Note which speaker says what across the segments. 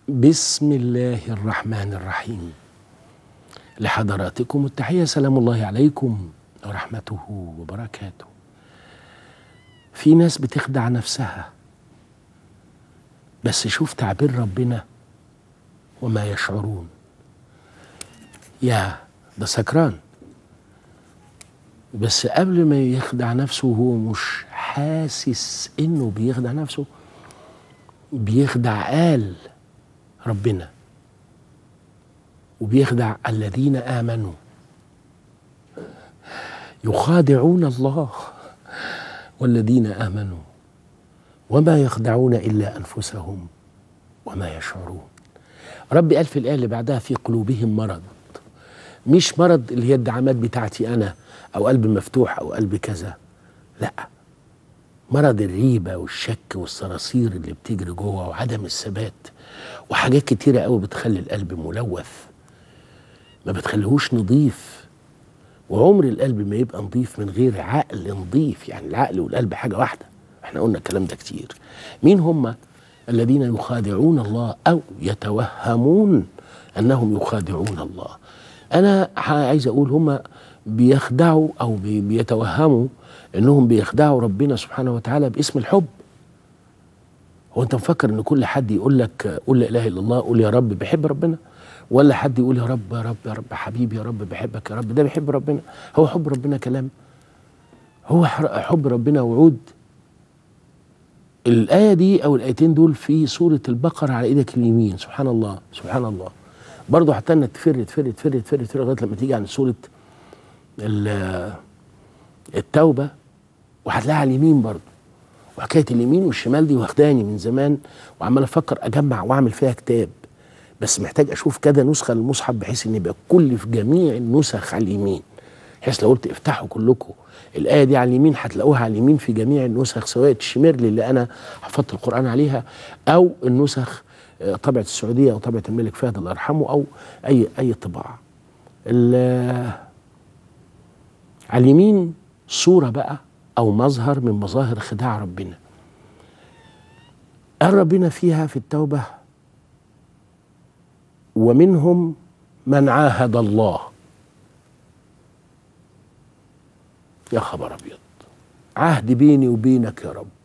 Speaker 1: بسم الله الرحمن الرحيم لحضراتكم التحية سلام الله عليكم ورحمته وبركاته في ناس بتخدع نفسها بس شوف تعبير ربنا وما يشعرون يا ده سكران بس قبل ما يخدع نفسه وهو مش حاسس انه بيخدع نفسه بيخدع قال ربنا وبيخدع الذين امنوا يخادعون الله والذين امنوا وما يخدعون الا انفسهم وما يشعرون ربي قال في الايه اللي بعدها في قلوبهم مرض مش مرض اللي هي الدعامات بتاعتي انا او قلب مفتوح او قلب كذا لا مرض الريبه والشك والصراصير اللي بتجري جوه وعدم الثبات وحاجات كتيره قوي بتخلي القلب ملوث ما بتخليهوش نظيف وعمر القلب ما يبقى نظيف من غير عقل نظيف يعني العقل والقلب حاجه واحده احنا قلنا الكلام ده كتير مين هم الذين يخادعون الله او يتوهمون انهم يخادعون الله انا عايز اقول هم بيخدعوا او بيتوهموا انهم بيخدعوا ربنا سبحانه وتعالى باسم الحب هو انت مفكر ان كل حد يقول لك قول لا اله الا الله قول يا رب بيحب ربنا ولا حد يقول يا رب يا رب يا رب حبيبي يا رب بحبك يا رب ده بيحب ربنا هو حب ربنا كلام هو حب ربنا وعود الآية دي أو الآيتين دول في سورة البقرة على إيدك اليمين سبحان الله سبحان الله برضه حتى انك تفر تفر تفر تفر تفر لغايه لما تيجي عند سوره التوبه وهتلاقيها على اليمين برضه وحكايه اليمين والشمال دي واخداني من زمان وعمال افكر اجمع واعمل فيها كتاب بس محتاج اشوف كده نسخه للمصحف بحيث ان يبقى كل في جميع النسخ على اليمين بحيث لو قلت افتحوا كلكم الايه دي على اليمين هتلاقوها على اليمين في جميع النسخ سواء الشميرلي اللي انا حفظت القران عليها او النسخ طبعة السعودية أو طبعة الملك فهد الله يرحمه أو أي أي طباعة. على اليمين صورة بقى أو مظهر من مظاهر خداع ربنا. قال ربنا فيها في التوبة ومنهم من عاهد الله. يا خبر أبيض. عهد بيني وبينك يا رب.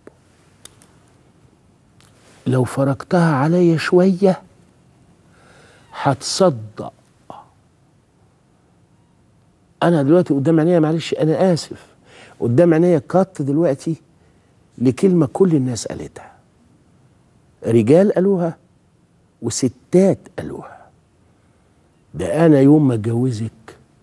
Speaker 1: لو فرقتها عليا شوية هتصدق أنا دلوقتي قدام عينيا معلش أنا آسف قدام عينيا كات دلوقتي لكلمة كل الناس قالتها رجال قالوها وستات قالوها ده أنا يوم ما أتجوزك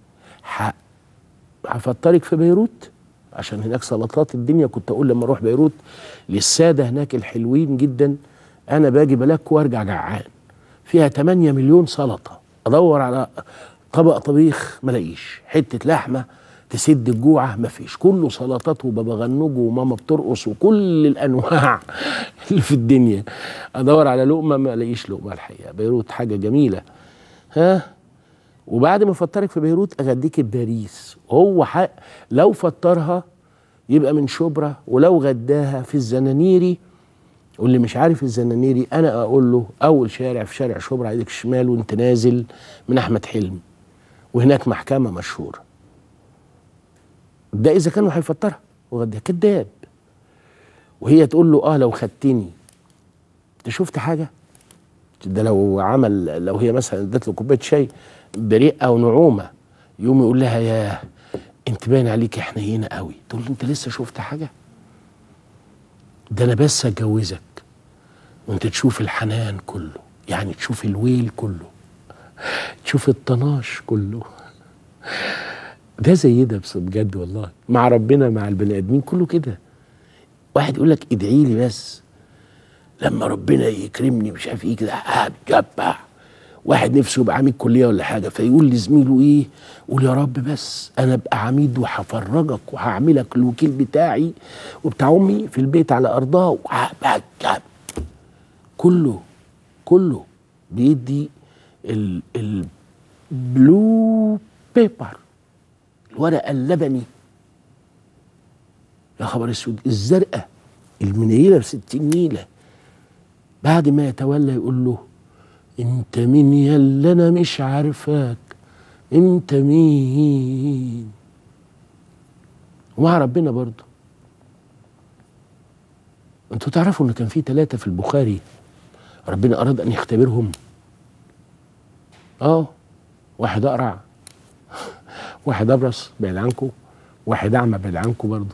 Speaker 1: هفطرك في بيروت عشان هناك سلطات الدنيا كنت اقول لما اروح بيروت للساده هناك الحلوين جدا انا باجي بلاك وارجع جعان فيها 8 مليون سلطه ادور على طبق طبيخ ما الاقيش حته لحمه تسد الجوعه ما فيش كله سلطات وبابا غنوج وماما بترقص وكل الانواع اللي في الدنيا ادور على لقمه ما الاقيش لقمه الحقيقه بيروت حاجه جميله ها وبعد ما فطرك في بيروت اغديك بباريس هو حق لو فطرها يبقى من شبرا ولو غداها في الزنانيري واللي مش عارف الزنانيري انا اقول له اول شارع في شارع شبرا على ايدك الشمال وانت نازل من احمد حلمي وهناك محكمه مشهوره ده اذا كانوا هيفطرها وغداها كذاب وهي تقول له اه لو خدتني انت شفت حاجه ده لو عمل لو هي مثلا ادت له كوبايه شاي بريئه ونعومه يقوم يقول لها يا انت باين عليك حنينه قوي تقول له انت لسه شفت حاجه ده انا بس اتجوزك وانت تشوف الحنان كله يعني تشوف الويل كله تشوف الطناش كله ده زي ده بس بجد والله مع ربنا مع البني ادمين كله كده واحد يقول لك ادعي لي بس لما ربنا يكرمني مش عارف ايه كده هتجبع واحد نفسه يبقى عميد كليه ولا حاجه فيقول لزميله ايه قول يا رب بس انا ابقى عميد وهفرجك وهعملك الوكيل بتاعي وبتاع امي في البيت على ارضها وهبقى كله كله بيدي البلو بيبر الورقه اللبني يا خبر اسود الزرقاء المنيله ب 60 نيله بعد ما يتولى يقول له انت مين يا اللي انا مش عارفاك انت مين ومع ربنا برضه انتوا تعرفوا ان كان في ثلاثة في البخاري ربنا اراد ان يختبرهم اه واحد اقرع واحد ابرص بعيد عنكم واحد اعمى بعيد عنكم برضه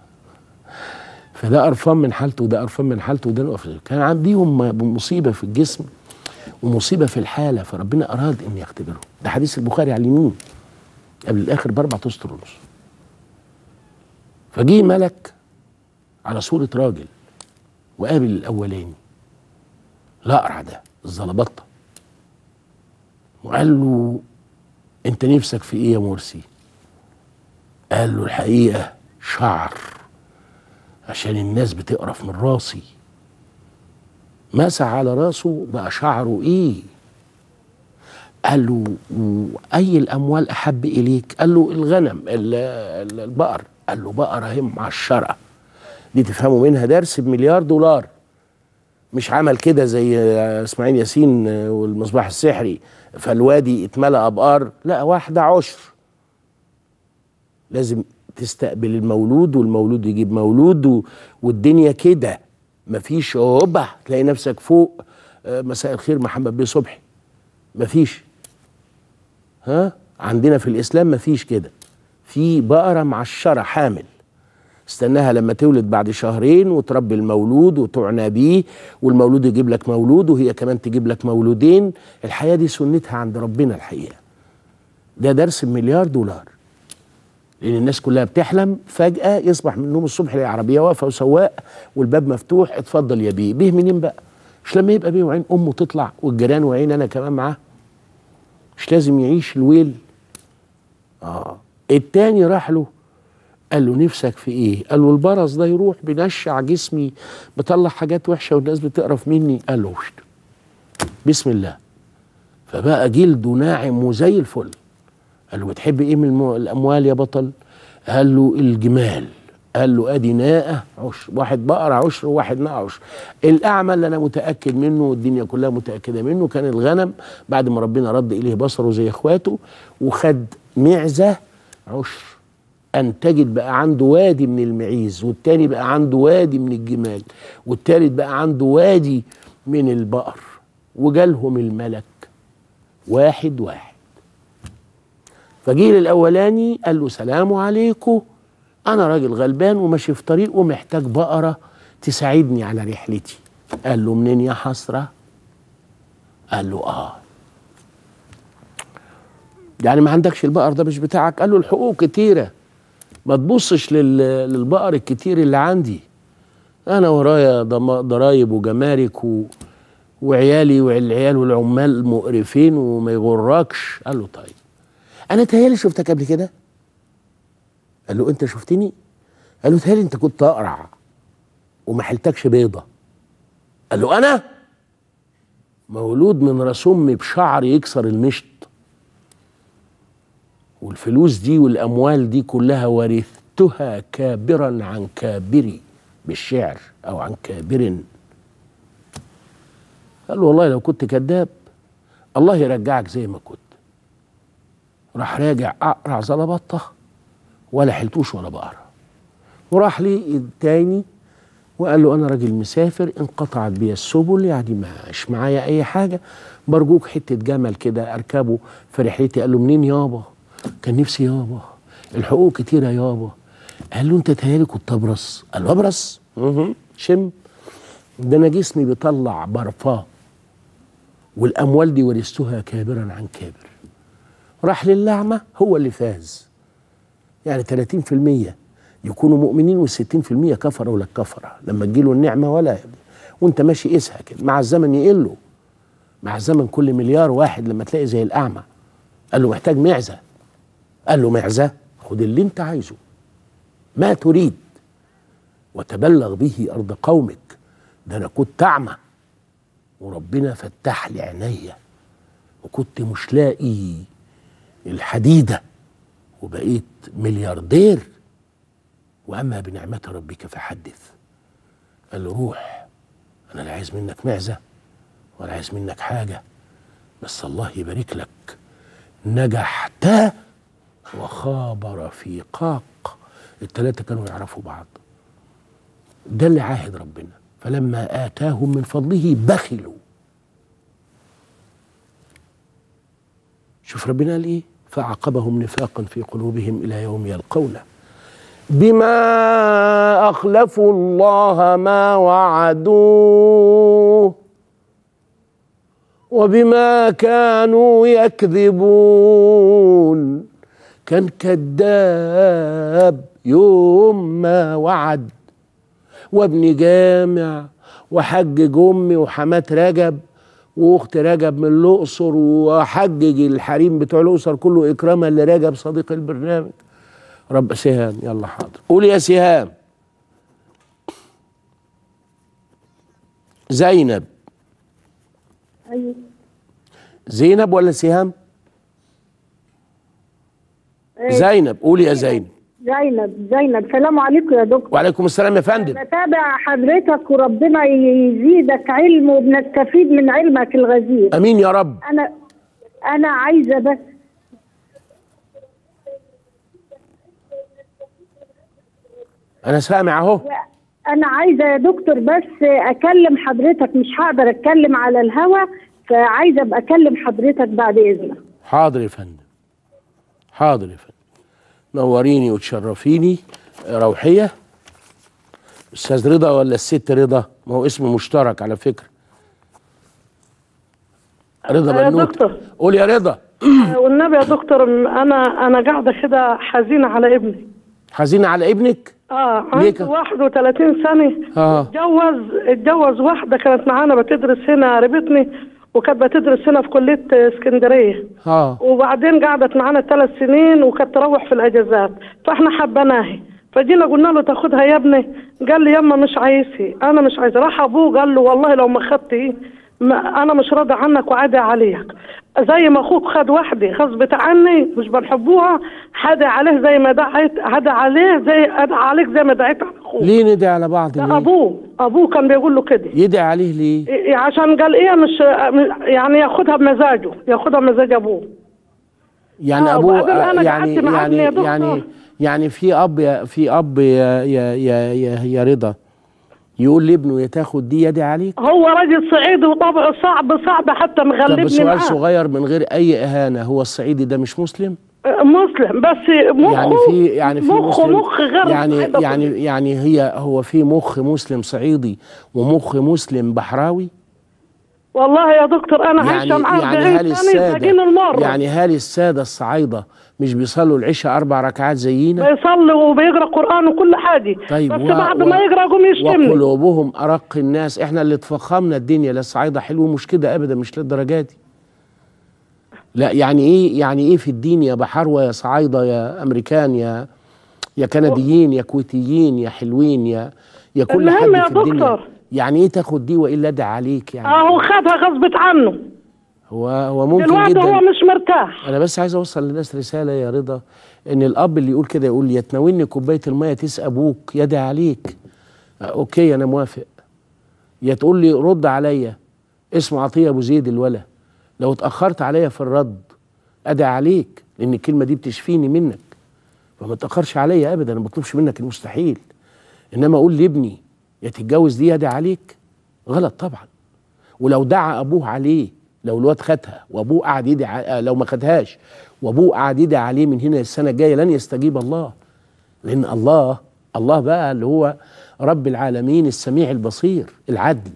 Speaker 1: فده قرفان من حالته وده قرفان من حالته وده قرفان كان عنديهم مصيبه في الجسم ومصيبه في الحاله فربنا اراد ان يختبرهم ده حديث البخاري على اليمين قبل الاخر باربع اسطر ونص فجه ملك على صوره راجل وقابل الاولاني الاقرع ده الزلبطه وقال له انت نفسك في ايه يا مرسي قال له الحقيقه شعر عشان الناس بتقرف من راسي مسح على راسه بقى شعره ايه قال له اي الاموال احب اليك قال له الغنم البقر قال له بقره هي معشره دي تفهموا منها درس بمليار دولار مش عمل كده زي اسماعيل ياسين والمصباح السحري فالوادي اتملأ ابقار لا واحده عشر لازم تستقبل المولود والمولود يجيب مولود و... والدنيا كده مفيش هوبا تلاقي نفسك فوق مساء الخير محمد بيه صبحي مفيش ها عندنا في الاسلام مفيش كده في بقره معشره حامل استناها لما تولد بعد شهرين وتربي المولود وتعنى بيه والمولود يجيب لك مولود وهي كمان تجيب لك مولودين الحياه دي سنتها عند ربنا الحقيقه ده درس بمليار دولار لان الناس كلها بتحلم فجاه يصبح من النوم الصبح يلاقي عربيه واقفه وسواق والباب مفتوح اتفضل يا بيه بيه منين بقى مش لما يبقى بيه وعين امه تطلع والجيران وعين انا كمان معاه مش لازم يعيش الويل اه التاني راح له قال له نفسك في ايه قال له البرص ده يروح بنشع جسمي بطلع حاجات وحشه والناس بتقرف مني قال له وشت. بسم الله فبقى جلده ناعم وزي الفل قال له بتحب ايه من الاموال يا بطل قال له الجمال قال له ادي ناقه عشر واحد بقرة عشر وواحد ناقه عشر الاعمى اللي انا متاكد منه والدنيا كلها متاكده منه كان الغنم بعد ما ربنا رد اليه بصره زي اخواته وخد معزه عشر انتجت بقى عنده وادي من المعيز والتاني بقى عنده وادي من الجمال والتالت بقى عنده وادي من البقر وجالهم الملك واحد واحد فجيل الاولاني قال له سلام عليكم انا راجل غلبان وماشي في طريق ومحتاج بقره تساعدني على رحلتي قال له منين يا حسره قال له اه يعني ما عندكش البقر ده مش بتاعك قال له الحقوق كتيره ما تبصش للبقر الكتير اللي عندي انا ورايا ضرايب وجمارك و... وعيالي والعيال والعمال مقرفين وما يغركش قال له طيب انا تهيالي شفتك قبل كده قال له انت شفتني قال له تهيالي انت كنت اقرع وما حلتكش بيضه قال له انا مولود من راس امي بشعر يكسر المشط والفلوس دي والاموال دي كلها ورثتها كابرا عن كابري بالشعر او عن كابر قال له والله لو كنت كذاب الله يرجعك زي ما كنت راح راجع اقرع زلبطه ولا حلتوش ولا بقره وراح لي التاني وقال له انا راجل مسافر انقطعت بي السبل يعني مش معايا اي حاجه برجوك حته جمل كده اركبه في رحلتي قال له منين يابا كان نفسي يابا الحقوق كتيره يابا قال له انت تهيالي كنت ابرص قال له ابرص شم ده انا جسمي بيطلع برفاه والاموال دي ورثتها كابرا عن كابر راح للأعمى هو اللي فاز يعني 30% يكونوا مؤمنين وال60% كفرة ولا كفرة لما تجيله النعمة ولا وانت ماشي قيسها كده مع الزمن يقله مع الزمن كل مليار واحد لما تلاقي زي الأعمى قال له محتاج معزة قال له معزة خد اللي انت عايزه ما تريد وتبلغ به أرض قومك ده أنا كنت أعمى وربنا فتح لي عينيا وكنت مش لاقي الحديدة وبقيت ملياردير وأما بنعمة ربك فحدث قال له روح أنا لا عايز منك معزة ولا عايز منك حاجة بس الله يبارك لك نجحت وخاب رفيقاك الثلاثة كانوا يعرفوا بعض ده اللي عاهد ربنا فلما آتاهم من فضله بخلوا شوف ربنا قال ايه فعقبهم نفاقا في قلوبهم الى يوم يلقونه بما اخلفوا الله ما وعدوه وبما كانوا يكذبون كان كذاب يوم ما وعد وابن جامع وحجج امي وحمات رجب واخت رجب من الاقصر وحجج الحريم بتوع الاقصر كله اكراما لرجب صديق البرنامج رب سهام يلا حاضر قول يا سهام زينب
Speaker 2: ايوه
Speaker 1: زينب ولا سهام
Speaker 2: إيه،
Speaker 1: زينب قول يا زينب
Speaker 2: زينب زينب سلام عليكم يا دكتور
Speaker 1: وعليكم السلام يا فندم
Speaker 2: بتابع حضرتك وربنا يزيدك علم وبنستفيد من علمك الغزير
Speaker 1: امين يا رب
Speaker 2: انا انا عايزه بس
Speaker 1: انا سامع اهو
Speaker 2: انا عايزه يا دكتور بس اكلم حضرتك مش هقدر اتكلم على الهوا فعايزه ابقى اكلم حضرتك بعد اذنك
Speaker 1: حاضر يا فندم حاضر يا فندم نوريني وتشرفيني روحيه استاذ رضا ولا الست رضا ما هو اسم مشترك على فكره رضا
Speaker 3: يا
Speaker 1: بنوت
Speaker 3: دكتور.
Speaker 1: قول يا رضا
Speaker 3: والنبي يا دكتور انا انا قاعده كده حزينه على ابني
Speaker 1: حزينه على ابنك
Speaker 3: اه
Speaker 1: ليه كده؟
Speaker 3: عنده 31 سنه
Speaker 1: اه
Speaker 3: اتجوز اتجوز واحده كانت معانا بتدرس هنا قريبتني وكانت بتدرس هنا في كليه اسكندريه
Speaker 1: اه
Speaker 3: وبعدين قعدت معانا ثلاث سنين وكانت تروح في الاجازات فاحنا حبناها فجينا قلنا له تاخدها يا ابني قال لي يما مش عايزها انا مش عايزه راح ابوه قال له والله لو ما خدتي ما انا مش راضي عنك وعادي عليك زي ما اخوك خد واحده غصبت عني مش بنحبوها حدا عليه زي ما دعيت هدا عليه زي ادعى عليك زي ما دعيت على اخوك
Speaker 1: ليه ندعي على بعض
Speaker 3: ده
Speaker 1: ليه
Speaker 3: ابوه ابوه كان بيقول له كده
Speaker 1: يدعي عليه ليه
Speaker 3: إيه عشان قال ايه مش يعني ياخدها بمزاجه ياخدها بمزاج ابوه
Speaker 1: يعني
Speaker 3: آه،
Speaker 1: ابوه
Speaker 3: وبعدين أنا
Speaker 1: آه، يعني
Speaker 3: قعدت مع ابني يا
Speaker 1: يعني
Speaker 3: دكتور.
Speaker 1: يعني يعني في اب يا في اب يا يا يا, يا, يا رضا يقول لابنه يا تاخد دي يدي عليك
Speaker 3: هو راجل صعيدي وطبعه صعب صعب حتى
Speaker 1: طب
Speaker 3: مغلبني
Speaker 1: سؤال
Speaker 3: معاه
Speaker 1: صغير من غير اي اهانه هو الصعيدي ده مش مسلم
Speaker 3: مسلم بس مخه
Speaker 1: يعني في يعني في
Speaker 3: مخه
Speaker 1: مسلم
Speaker 3: مخ غير
Speaker 1: يعني
Speaker 3: الصعيدة
Speaker 1: يعني يعني هي هو في مخ مسلم صعيدي ومخ مسلم بحراوي
Speaker 3: والله يا دكتور انا
Speaker 1: يعني
Speaker 3: عايشه معاه
Speaker 1: يعني
Speaker 3: 40
Speaker 1: هل
Speaker 3: سنه ساقين
Speaker 1: الساده
Speaker 3: المر
Speaker 1: يعني هل الساده الصعايده مش بيصلوا العشاء اربع ركعات زينا
Speaker 3: بيصلي وبيقرا قران وكل حاجه
Speaker 1: طيب
Speaker 3: بس
Speaker 1: و-
Speaker 3: بعد
Speaker 1: و-
Speaker 3: ما يقرا يقوم يشتمني
Speaker 1: وقلوبهم ارق الناس احنا اللي اتفخمنا الدنيا لا الصعايده حلو مش كده ابدا مش للدرجه دي لا يعني ايه يعني ايه في الدين يا بحروه يا صعايده يا امريكان يا يا كنديين يا كويتيين يا حلوين يا يا كل حد
Speaker 3: المهم يا
Speaker 1: في الدنيا
Speaker 3: دكتور.
Speaker 1: يعني ايه تاخد دي والا ادعي عليك يعني
Speaker 3: اهو خدها غصبت عنه
Speaker 1: هو هو ممكن
Speaker 3: دلوقتي هو
Speaker 1: جدا
Speaker 3: مش مرتاح
Speaker 1: انا بس عايز اوصل للناس رساله يا رضا ان الاب اللي يقول كده يقول يا تناولني كوبايه الميه تسقى ابوك يدعي عليك آه، اوكي انا موافق يا تقول لي رد عليا اسمه عطيه ابو زيد الولا لو اتاخرت عليا في الرد ادعي عليك لان الكلمه دي بتشفيني منك فما تاخرش عليا ابدا انا ما بطلبش منك المستحيل انما اقول لابني يا تتجوز دي يدعي عليك غلط طبعا ولو دعا ابوه عليه لو الواد خدها وابوه قعد يدعي ع- لو ما خدهاش وابوه قعد يدعي عليه من هنا للسنه الجايه لن يستجيب الله لان الله الله بقى اللي هو رب العالمين السميع البصير العدل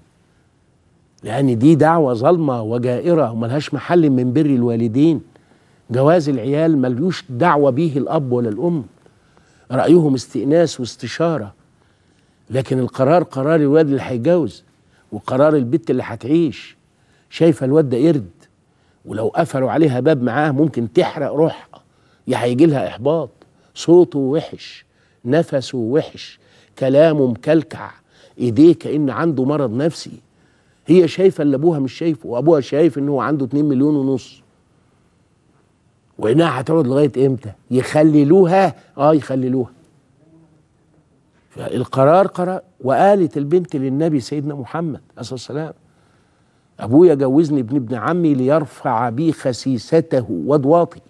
Speaker 1: لان دي دعوه ظلمه وجائره وملهاش محل من بر الوالدين جواز العيال ملوش دعوه به الاب ولا الام رايهم استئناس واستشاره لكن القرار قرار الواد اللي هيتجوز وقرار البت اللي هتعيش شايفه الواد ده قرد ولو قفلوا عليها باب معاه ممكن تحرق روحها يا هيجي لها احباط صوته وحش نفسه وحش كلامه مكلكع ايديه كان عنده مرض نفسي هي شايفه اللي ابوها مش شايفه وابوها شايف ان هو عنده 2 مليون ونص وانها هتقعد لغايه امتى يخللوها اه يخللوها فالقرار قرار وقالت البنت للنبي سيدنا محمد عليه الصلاه والسلام ابويا جوزني ابن ابن عمي ليرفع بي خسيسته وضواطي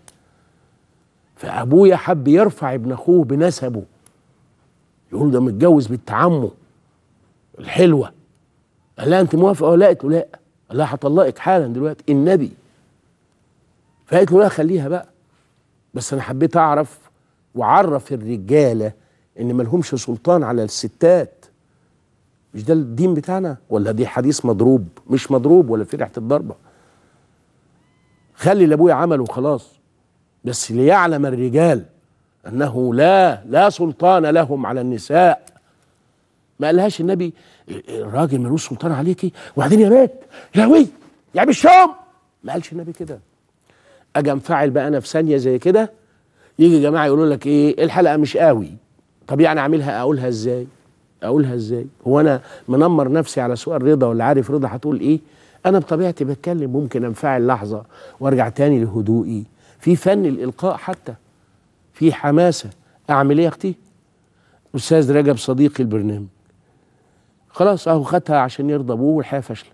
Speaker 1: فابويا حب يرفع ابن اخوه بنسبه يقول ده متجوز بنت عمه الحلوه قال لها انت موافقه ولا لا قالت له لا قال لها هطلقك حالا دلوقتي النبي فقالت له لا خليها بقى بس انا حبيت اعرف وعرف الرجاله ان ملهمش سلطان على الستات مش ده الدين بتاعنا ولا دي حديث مضروب مش مضروب ولا في ريحه الضربه خلي اللي ابويا عمله وخلاص بس ليعلم الرجال انه لا لا سلطان لهم على النساء ما قالهاش النبي الراجل ملوش سلطان عليكي وبعدين يا بيت يا وي يا بالشوم ما قالش النبي كده اجي انفعل بقى انا في ثانيه زي كده يجي جماعه يقولوا لك ايه الحلقه مش قوي طب يعني اعملها اقولها ازاي اقولها ازاي هو انا منمر نفسي على سؤال رضا ولا عارف رضا هتقول ايه انا بطبيعتي بتكلم ممكن انفعل لحظه وارجع تاني لهدوئي في فن الالقاء حتى في حماسه اعمل ايه يا اختي استاذ رجب صديقي البرنامج خلاص اهو خدها عشان يرضى ابوه والحياه فاشله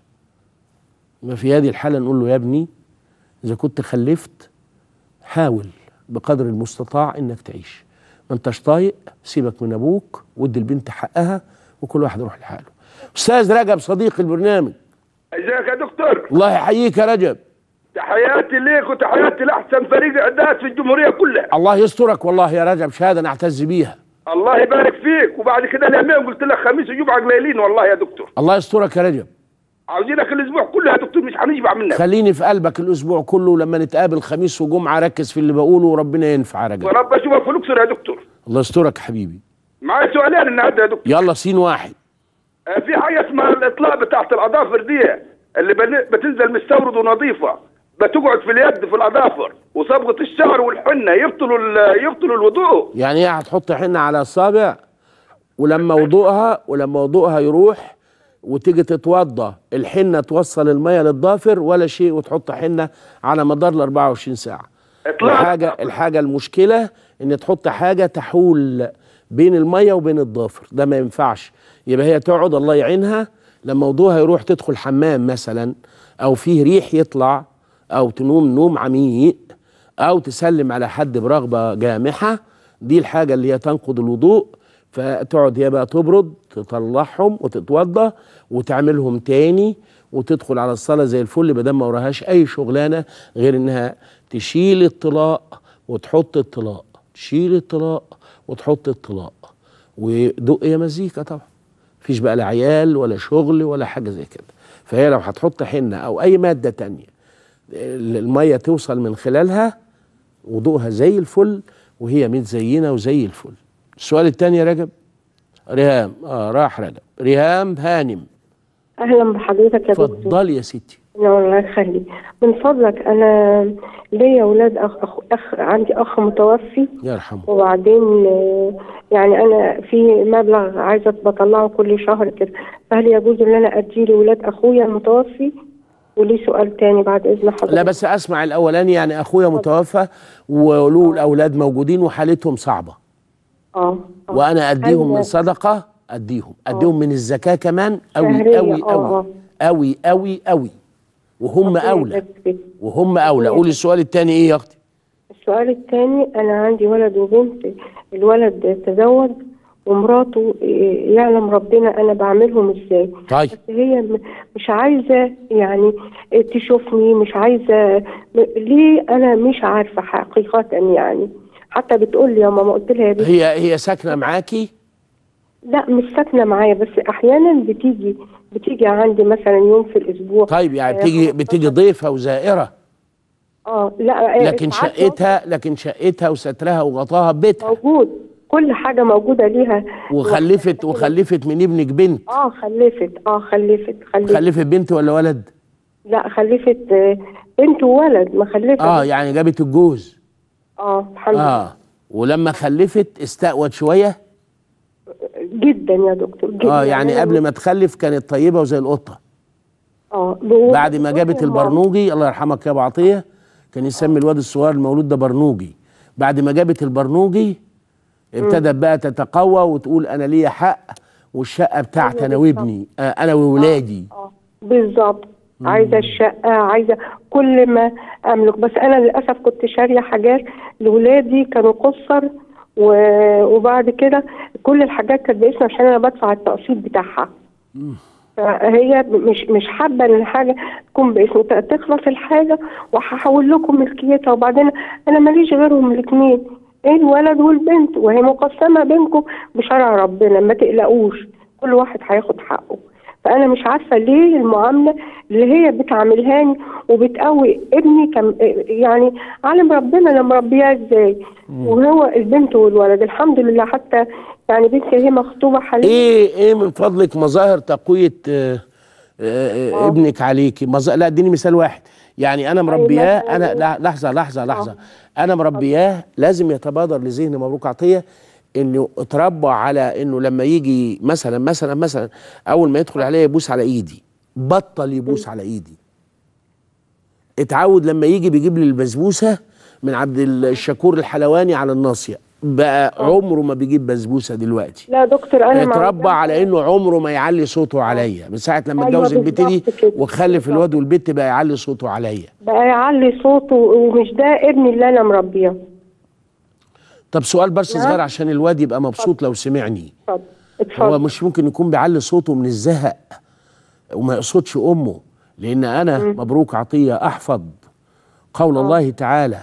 Speaker 1: ما في هذه الحاله نقول له يا ابني اذا كنت خلفت حاول بقدر المستطاع انك تعيش ما انتش طايق سيبك من ابوك وادي البنت حقها وكل واحد يروح لحاله استاذ رجب صديق البرنامج
Speaker 4: ازيك يا دكتور
Speaker 1: الله يحييك يا رجب
Speaker 4: تحياتي ليك وتحياتي لاحسن فريق اعداد في الجمهوريه كلها
Speaker 1: الله يسترك والله يا رجب شهاده نعتز بيها
Speaker 4: الله يبارك فيك وبعد كده اليومين قلت لك خميس وجمعه قليلين والله يا دكتور
Speaker 1: الله يسترك يا رجب
Speaker 4: عاوزينك الاسبوع كله يا دكتور مش هنشبع منك
Speaker 1: خليني في قلبك الاسبوع كله لما نتقابل خميس وجمعه ركز في اللي بقوله وربنا ينفع يا رجب
Speaker 4: ورب اشوفك في الاقصر يا دكتور
Speaker 1: الله يسترك حبيبي
Speaker 4: معايا سؤالين النهارده يا دكتور
Speaker 1: يلا سين واحد
Speaker 4: آه، في حاجه اسمها الاطلاق بتاعت الاظافر دي اللي بن- بتنزل مستورد ونظيفه بتقعد في اليد في الاظافر وصبغه الشعر والحنه يبطلوا ال- يبطلوا الوضوء
Speaker 1: يعني ايه هتحط حنه على الصابع ولما وضوءها ولما وضوءها يروح وتيجي تتوضى الحنه توصل الميه للضافر ولا شيء وتحط حنه على مدار ال 24 ساعه
Speaker 4: اطلاق
Speaker 1: الحاجه الحاجه المشكله ان تحط حاجه تحول بين الميه وبين الضافر ده ما ينفعش يبقى هي تقعد الله يعينها لما وضوءها يروح تدخل حمام مثلا او فيه ريح يطلع او تنوم نوم عميق او تسلم على حد برغبه جامحه دي الحاجه اللي هي تنقض الوضوء فتقعد هي بقى تبرد تطلعهم وتتوضى وتعملهم تاني وتدخل على الصلاه زي الفل ما دام ما وراهاش اي شغلانه غير انها تشيل الطلاق وتحط الطلاق تشيل الطلاق وتحط الطلاق ودق يا مزيكا طبعا مفيش بقى لا عيال ولا شغل ولا حاجه زي كده فهي لو هتحط حنه او اي ماده تانية الميه توصل من خلالها وضوءها زي الفل وهي متزينه وزي الفل السؤال الثاني يا رجب ريهام اه راح رجب ريهام هانم
Speaker 5: اهلا بحضرتك يا دكتور
Speaker 1: اتفضلي يا ستي
Speaker 5: لا الله يخليك من فضلك انا ليا اولاد اخ, أخ, اخ عندي اخ متوفي
Speaker 1: يرحمه
Speaker 5: وبعدين آه، يعني انا في مبلغ عايزه بطلعه كل شهر كده فهل يجوز ان انا اديه لاولاد اخويا المتوفي وليه سؤال تاني بعد اذن حضرتك
Speaker 1: لا بس اسمع الاولاني يعني اخويا متوفى وله الاولاد موجودين وحالتهم صعبه
Speaker 5: اه آه.
Speaker 1: وانا اديهم من
Speaker 5: أيوة.
Speaker 1: صدقه اديهم اديهم من الزكاه كمان قوي
Speaker 5: شهرية،
Speaker 1: قوي
Speaker 5: آه،
Speaker 1: قوي
Speaker 5: آه.
Speaker 1: قوي قوي قوي وهم
Speaker 5: ربنا
Speaker 1: اولى
Speaker 5: يبارك فيك.
Speaker 1: وهم اولى قولي السؤال الثاني ايه يا اختي
Speaker 5: السؤال الثاني انا عندي ولد وبنت الولد تزوج ومراته إيه، يعلم ربنا انا بعملهم ازاي
Speaker 1: طيب
Speaker 5: بس هي م- مش عايزه يعني تشوفني مش عايزه م- ليه انا مش عارفه حقيقه يعني حتى بتقول لي يا ماما قلت لها يا بنتي
Speaker 1: هي هي ساكنه معاكي
Speaker 5: لا مش ساكنه معايا بس احيانا بتيجي بتيجي عندي مثلا يوم في الاسبوع
Speaker 1: طيب يعني
Speaker 5: آه،
Speaker 1: بتيجي بتيجي ضيفه وزائره
Speaker 5: اه لا آه،
Speaker 1: لكن
Speaker 5: ساعات
Speaker 1: شقتها لكن شقتها وسترها وغطاها ببيتها
Speaker 5: موجود كل حاجه موجوده ليها
Speaker 1: وخلفت وخلفت من ابنك بنت
Speaker 5: اه خلفت اه خلفت خلفت
Speaker 1: خلفت بنت ولا ولد
Speaker 5: لا خلفت آه، بنت وولد ما خلفت
Speaker 1: اه يعني جابت الجوز
Speaker 5: اه الحمد لله
Speaker 1: اه ولما خلفت استقوت شويه
Speaker 5: جدا يا دكتور جدا
Speaker 1: اه يعني
Speaker 5: أنا
Speaker 1: قبل ما تخلف كانت طيبه وزي القطه
Speaker 5: اه ب-
Speaker 1: بعد ما جابت
Speaker 5: آه.
Speaker 1: البرنوجي الله يرحمك يا ابو عطيه كان يسمي الواد الصغير المولود ده برنوجي بعد ما جابت البرنوجي ابتدت بقى تتقوى وتقول انا ليا حق والشقه بتاعتي انا وابني آه انا وولادي
Speaker 5: اه بالظبط عايزه الشقه عايزه كل ما املك بس انا للاسف كنت شاريه حاجات لاولادي كانوا قصر و- وبعد كده كل الحاجات كانت باسمي عشان انا بدفع التقسيط بتاعها فهي مش مش حابه ان الحاجه تكون باسمي ت- تخلص الحاجه وهحول لكم ملكيتها وبعدين انا ماليش غيرهم الاثنين ايه الولد والبنت وهي مقسمه بينكم بشرع ربنا ما تقلقوش كل واحد هياخد حقه فانا مش عارفه ليه المعامله اللي هي بتعاملهاني وبتقوي ابني كم يعني عالم ربنا انا مربياه ازاي وهو البنت والولد الحمد لله حتى يعني بنتي هي مخطوبه حاليا
Speaker 1: ايه ايه من فضلك مظاهر تقويه آه آه آه ابنك عليكي مظا... لا اديني مثال واحد يعني انا مربياه
Speaker 5: مثلاً
Speaker 1: انا لا لحظه لحظه لحظه انا مربياه لازم يتبادر لذهن مبروك عطيه انه اتربى على انه لما يجي مثلا مثلا مثلا اول ما يدخل عليا يبوس على ايدي بطل يبوس على ايدي اتعود لما يجي بيجيب لي البسبوسه من عبد الشكور الحلواني على الناصيه بقى عمره ما بيجيب بسبوسه دلوقتي
Speaker 5: لا دكتور انا ما
Speaker 1: اتربى
Speaker 5: عنديش-
Speaker 1: على انه عمره ما يعلي صوته عليا من ساعه لما
Speaker 5: أيوة
Speaker 1: اتجوز البت دي
Speaker 5: بالظبط كده.
Speaker 1: وخلف الواد والبت بقى يعلي صوته عليا
Speaker 5: بقى يعلي صوته ومش ده ابني اللي انا مربيه
Speaker 1: طب سؤال بس
Speaker 5: نعم.
Speaker 1: صغير عشان الواد يبقى مبسوط لو سمعني
Speaker 5: اتفضل
Speaker 1: هو
Speaker 5: اتفضل
Speaker 1: مش ممكن يكون بيعلي صوته من الزهق وما يقصدش امه لان انا مبروك عطيه احفظ قول الله تعالى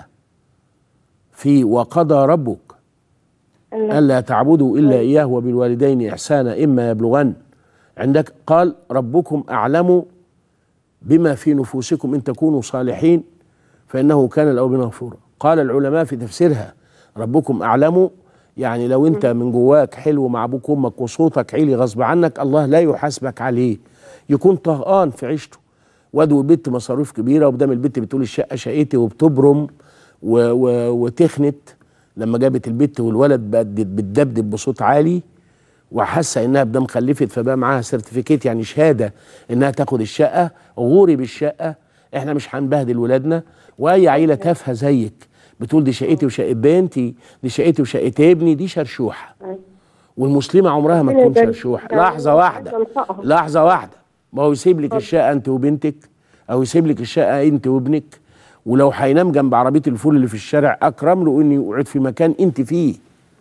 Speaker 1: في وقضى ربك
Speaker 5: الله.
Speaker 1: ألا تعبدوا إلا إياه وبالوالدين إحسانا إما يبلغن عندك قال ربكم أعلم بما في نفوسكم إن تكونوا صالحين فإنه كان الأوابين غفورا قال العلماء في تفسيرها ربكم أعلم يعني لو أنت من جواك حلو مع أبوك وأمك وصوتك عالي غصب عنك الله لا يحاسبك عليه يكون طهقان في عيشته واد وبنت مصاريف كبيره وقدام البت بتقول الشقه شقتي وبتبرم و و وتخنت لما جابت البت والولد بقت بتدبدب بصوت عالي وحاسه انها بدم خلفت فبقى معاها سيرتيفيكيت يعني شهاده انها تاخد الشقه غوري بالشقه احنا مش هنبهدل ولادنا واي عيله تافهه زيك بتقول دي شقتي وشقه بنتي دي شقتي وشقه ابني دي شرشوحه والمسلمه عمرها ما تكون شرشوحه لحظه واحده لحظه واحده ما هو يسيب لك الشقه انت وبنتك او يسيب لك الشقه انت وابنك ولو هينام جنب عربيه الفول اللي في الشارع اكرم له انه يقعد في مكان انت فيه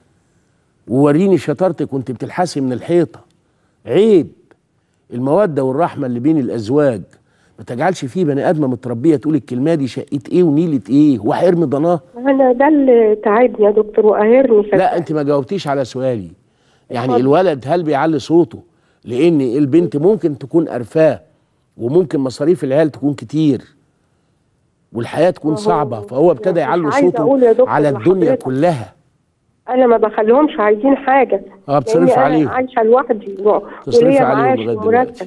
Speaker 1: ووريني شطارتك وانت بتلحسي من الحيطه عيب الموده والرحمه اللي بين الازواج ما تجعلش فيه بني ادمه متربيه تقول الكلمه دي شقه ايه ونيله ايه وهيرمي ضناه
Speaker 5: انا ده اللي تعبني يا دكتور وقاهرني
Speaker 1: لا انت ما جاوبتيش على سؤالي يعني الولد هل بيعلي صوته لان البنت ممكن تكون قرفاه وممكن مصاريف العيال تكون كتير والحياه تكون صعبه فهو ابتدى
Speaker 5: مش
Speaker 1: يعلي
Speaker 5: عايزة أقول يا
Speaker 1: صوته
Speaker 5: دكتور
Speaker 1: على الدنيا
Speaker 5: لحضرتك.
Speaker 1: كلها
Speaker 5: انا ما بخليهمش عايزين حاجه
Speaker 1: اه بتصرف
Speaker 5: لأني أنا
Speaker 1: عليهم.
Speaker 5: عايشه لوحدي و-
Speaker 1: تصرفي
Speaker 5: وليا
Speaker 1: عليهم
Speaker 5: معاش
Speaker 1: لغاية
Speaker 5: ومرتب
Speaker 1: دلوقتي.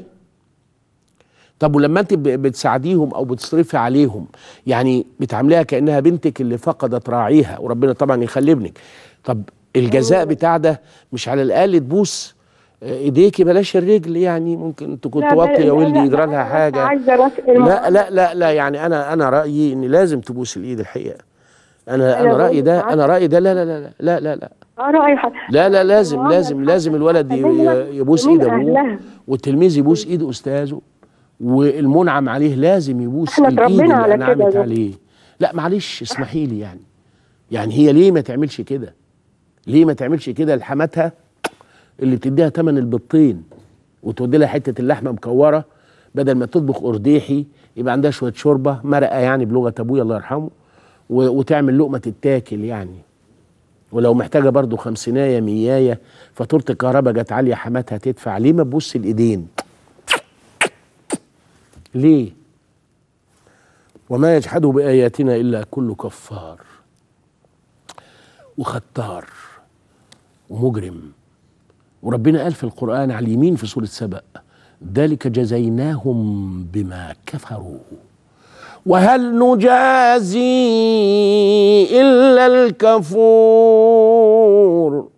Speaker 1: طب ولما انت ب- بتساعديهم او بتصرفي عليهم يعني بتعامليها كانها بنتك اللي فقدت راعيها وربنا طبعا يخلي ابنك طب الجزاء بتاع ده مش على الاقل تبوس آه، ايديكي بلاش الرجل يعني ممكن تكون
Speaker 5: لا، لا،
Speaker 1: توطي يا
Speaker 5: لا،
Speaker 1: ولدي
Speaker 5: لا،
Speaker 1: يجرى
Speaker 5: لا،
Speaker 1: لها
Speaker 5: أنا
Speaker 1: حاجه
Speaker 5: عايزه راس
Speaker 1: لا لا لا لا يعني انا انا رايي ان لازم تبوس الايد الحقيقه انا
Speaker 5: أنا
Speaker 1: انا رايي ده
Speaker 5: بقول
Speaker 1: انا رايي ده لا لا لا لا لا لا
Speaker 5: اه رايي ح-
Speaker 1: لا لا لازم
Speaker 5: المعاملة
Speaker 1: لازم لازم الولد ي-
Speaker 5: دايماً
Speaker 1: ي- يبوس
Speaker 5: من
Speaker 1: ايد ابوه
Speaker 5: أهلها.
Speaker 1: والتلميذ يبوس ايد استاذه والمنعم عليه لازم يبوس
Speaker 5: إحنا
Speaker 1: الايد
Speaker 5: اتربينا
Speaker 1: اللي
Speaker 5: على كده
Speaker 1: انعمت
Speaker 5: يا
Speaker 1: عليه لا معلش اسمحي لي يعني يعني هي ليه ما تعملش كده ليه ما تعملش كده لحماتها اللي بتديها تمن البطين وتودي لها حته اللحمه مكوره بدل ما تطبخ قرديحي يبقى عندها شويه شوربه مرقه يعني بلغه ابويا الله يرحمه و- وتعمل لقمه تتاكل يعني ولو محتاجه برضو خمسينايه ميايه فاتوره الكهرباء جت عاليه حماتها تدفع ليه ما تبص الايدين ليه وما يجحد باياتنا الا كل كفار وختار ومجرم وربنا قال في القرآن على اليمين في سورة سبأ ذلك جزيناهم بما كفروا وهل نجازي إلا الكفور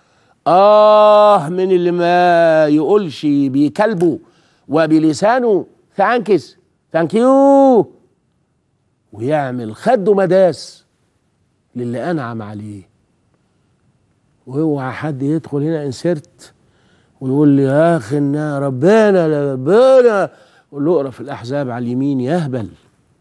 Speaker 1: آه من اللي ما يقولش بكلبه وبلسانه ثانكس ثانك يو ويعمل خده مداس للي أنعم عليه واوعى حد يدخل هنا انسرت ويقول لي يا اخي ان ربنا لا ربنا قول له اقرا في الاحزاب على اليمين يهبل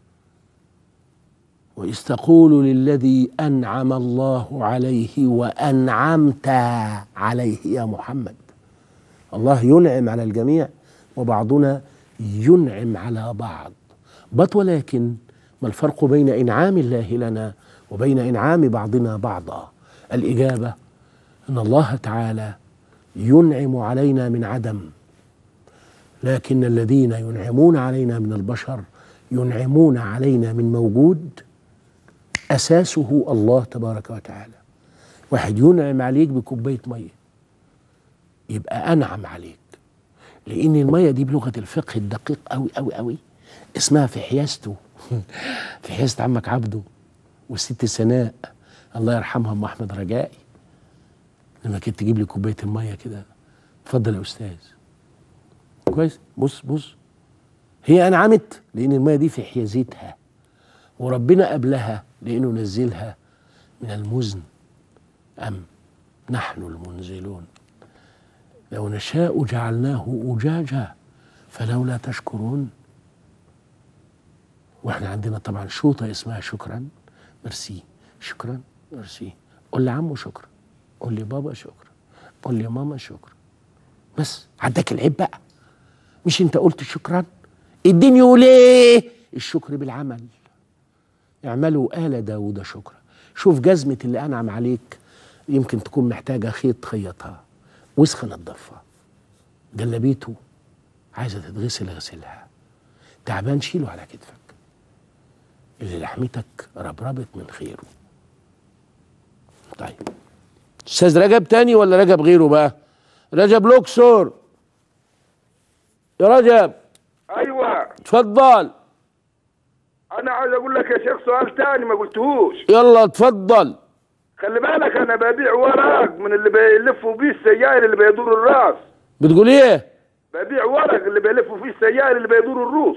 Speaker 1: واذ تقول للذي انعم الله عليه وانعمت عليه يا محمد الله ينعم على الجميع وبعضنا ينعم على بعض بط ولكن ما الفرق بين انعام الله لنا وبين انعام بعضنا بعضا الاجابه ان الله تعالى ينعم علينا من عدم لكن الذين ينعمون علينا من البشر ينعمون علينا من موجود اساسه الله تبارك وتعالى واحد ينعم عليك بكوبايه ميه يبقى انعم عليك لان الميه دي بلغه الفقه الدقيق قوي قوي قوي اسمها في حيازته في حيازه عمك عبده والست سناء الله يرحمها ام احمد رجائي لما كانت تجيب لي كوبايه الميه كده اتفضل يا استاذ كويس بص بص هي انعمت لان الميه دي في حيازتها وربنا قبلها لانه نزلها من المزن ام نحن المنزلون لو نشاء جعلناه أجاجا فلولا تشكرون واحنا عندنا طبعا شوطة اسمها شكرا ميرسي شكرا ميرسي قول لعمه شكرا قول لي بابا شكرا قول لي ماما شكرا بس عندك العيب بقى مش انت قلت شكرا الدين يقول ايه الشكر بالعمل اعملوا آل داود شكرا شوف جزمة اللي أنعم عليك يمكن تكون محتاجة خيط خيطها وسخة نضفها جلبيته عايزة تتغسل اغسلها تعبان شيله على كتفك اللي لحمتك ربربت من خيره طيب استاذ رجب تاني ولا رجب غيره بقى رجب لوكسور يا رجب
Speaker 4: ايوه
Speaker 1: اتفضل
Speaker 4: انا عايز اقول لك يا شيخ سؤال تاني ما قلتهوش
Speaker 1: يلا اتفضل
Speaker 4: خلي بالك انا ببيع ورق من اللي بيلفوا بيه السيائر اللي بيدور الراس
Speaker 1: بتقول ايه
Speaker 4: ببيع ورق اللي بيلفوا فيه السيائر اللي بيدور الروس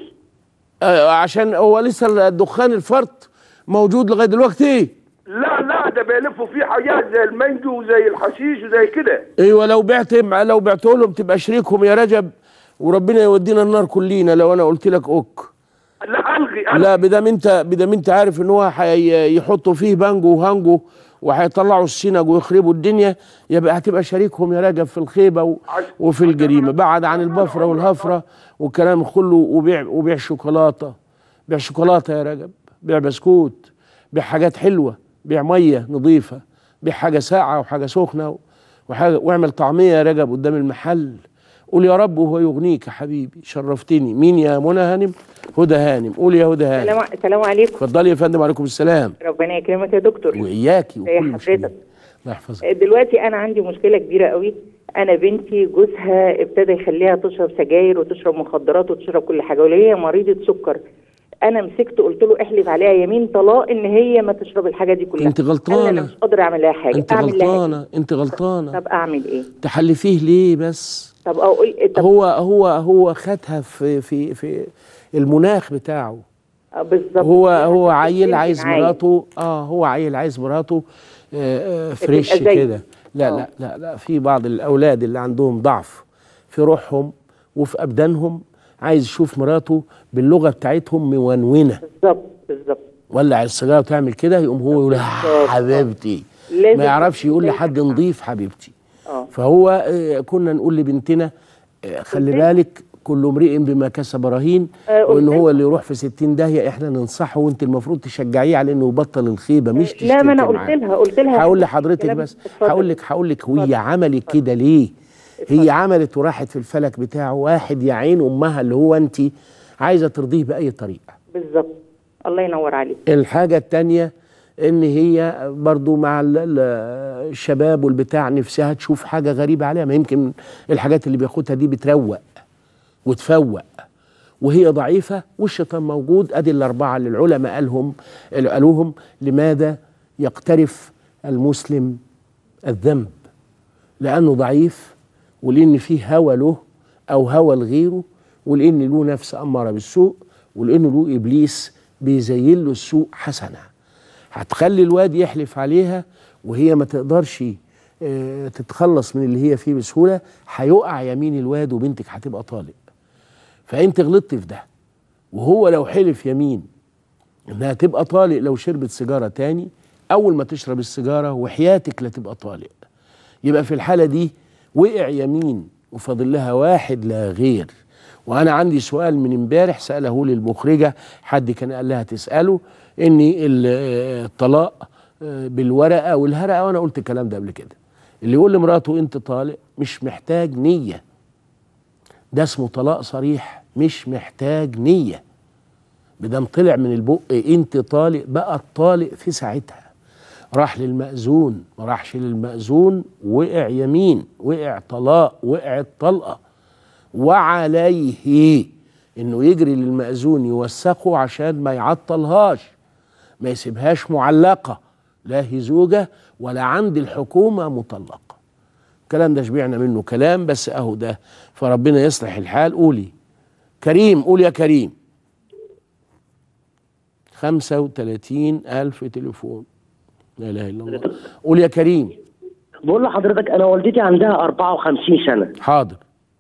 Speaker 1: آه عشان هو لسه الدخان الفرط موجود لغايه دلوقتي
Speaker 4: لا لا ده بيلفوا فيه حاجات زي المانجو وزي الحشيش وزي كده
Speaker 1: ايوه لو بعت لو بعته لهم تبقى شريكهم يا رجب وربنا يودينا النار كلنا لو انا قلت لك اوك
Speaker 4: لا الغي ألغي.
Speaker 1: لا بدام انت بدام انت عارف ان هو هيحطوا فيه بانجو وهانجو وهيطلعوا السنج ويخربوا الدنيا يبقى هتبقى شريكهم يا رجب في الخيبه و... وفي الجريمه بعد عن البفره والهفره والكلام كله وبيع وبيع شوكولاته بيع شوكولاته يا رجب بيع بسكوت بيع حاجات حلوه بيع ميه نظيفه بيع حاجه ساقعه وحاجه سخنه وحاجه واعمل طعميه يا رجب قدام المحل قول يا رب وهو يغنيك يا حبيبي شرفتني مين يا منى هانم هدى هانم قول يا هدى هانم
Speaker 6: السلام السلام عليكم
Speaker 1: اتفضلي يا فندم وعليكم السلام
Speaker 6: ربنا يكرمك يا دكتور
Speaker 1: واياكي
Speaker 6: زي
Speaker 1: وكل مشكله
Speaker 6: حضرتك
Speaker 1: الله يحفظك
Speaker 6: دلوقتي انا عندي مشكله كبيره قوي انا بنتي جوزها ابتدى يخليها تشرب سجاير وتشرب مخدرات وتشرب كل حاجه وهي مريضه سكر انا مسكت قلت له احلف عليها يمين طلاق ان هي ما تشرب الحاجه دي كلها
Speaker 1: انت
Speaker 6: قال لي
Speaker 1: غلطانه
Speaker 6: انا مش قادر اعمل لها حاجه
Speaker 1: انت
Speaker 6: اعمل لها إيه؟
Speaker 1: غلطانه انت غلطانه
Speaker 6: طب اعمل ايه
Speaker 1: تحلفيه ليه بس
Speaker 6: طب اقول طب
Speaker 1: هو هو هو خدها في في في المناخ بتاعه
Speaker 6: آه، بالظبط
Speaker 1: هو هو
Speaker 6: بنتي
Speaker 1: عيل عايز
Speaker 6: معايا.
Speaker 1: مراته اه هو عيل عايز مراته آه آه فريش
Speaker 6: تبقى زيه.
Speaker 1: كده لا
Speaker 6: آه.
Speaker 1: لا لا لا في بعض الاولاد اللي عندهم ضعف في روحهم وفي ابدانهم عايز يشوف مراته باللغه بتاعتهم مونونه
Speaker 6: بالظبط بالظبط
Speaker 1: ولع السيجاره وتعمل كده يقوم هو يقول "آه،
Speaker 6: بالظبط.
Speaker 1: حبيبتي
Speaker 6: لازم
Speaker 1: ما يعرفش يقول
Speaker 6: لازم
Speaker 1: لحد
Speaker 6: أفهم.
Speaker 1: نضيف حبيبتي
Speaker 6: اه
Speaker 1: فهو آه، كنا نقول لبنتنا آه، خلي
Speaker 6: قلت-
Speaker 1: بالك كل امرئ بما كسب رهين
Speaker 6: آه، قلت
Speaker 1: وان هو
Speaker 6: له.
Speaker 1: اللي يروح في 60 داهيه احنا ننصحه وانت المفروض تشجعيه على انه يبطل الخيبه مش تشتركي
Speaker 6: لا ما انا قلت
Speaker 1: معاه.
Speaker 6: لها قلت لها
Speaker 1: هقول لحضرتك
Speaker 6: كلام-
Speaker 1: بس
Speaker 6: اتفضل.
Speaker 1: هقول لك هقول لك هي
Speaker 6: اتفضل.
Speaker 1: عملت كده ليه هي عملت وراحت في الفلك بتاعه واحد يا عين امها اللي هو انت عايزه ترضيه باي طريقه
Speaker 6: بالظبط الله ينور عليك
Speaker 1: الحاجة التانية ان هي برضو مع ال- ال- الشباب والبتاع نفسها تشوف حاجة غريبة عليها ما يمكن الحاجات اللي بياخدها دي بتروق وتفوق وهي ضعيفة والشيطان موجود ادي الاربعة اللي العلماء قالهم قالوهم لماذا يقترف المسلم الذنب لانه ضعيف ولان فيه هوى له او هوى لغيره ولان له نفس اماره بالسوء ولان له ابليس بيزين له السوء حسنه هتخلي الواد يحلف عليها وهي ما تقدرش آه، تتخلص من اللي هي فيه بسهوله هيقع يمين الواد وبنتك هتبقى طالق فانت غلطت في ده وهو لو حلف يمين انها تبقى طالق لو شربت سيجاره تاني اول ما تشرب السيجاره وحياتك لا تبقى طالق يبقى في الحاله دي وقع يمين وفاضل لها واحد لا غير وانا عندي سؤال من امبارح ساله لي المخرجه حد كان قال لها تساله ان ال- آه، الطلاق آه، بالورقه والهرقه وانا قلت الكلام ده قبل كده اللي يقول لمراته انت طالق مش محتاج نيه ده اسمه طلاق صريح مش محتاج نيه بدم طلع من البق انت طالق بقى الطالق في ساعتها راح للمأذون ما راحش للمأذون وقع يمين وقع طلاق وقعت طلقة وعليه انه يجري للمأذون يوثقه عشان ما يعطلهاش ما يسيبهاش معلقة لا هي زوجة ولا عند الحكومة مطلقة الكلام ده شبعنا منه كلام بس اهو ده فربنا يصلح الحال قولي كريم قول يا كريم خمسة وتلاتين ألف تليفون لا إله إلا الله قول يا كريم
Speaker 7: بقول لحضرتك انا والدتي عندها 54 سنه
Speaker 1: حاضر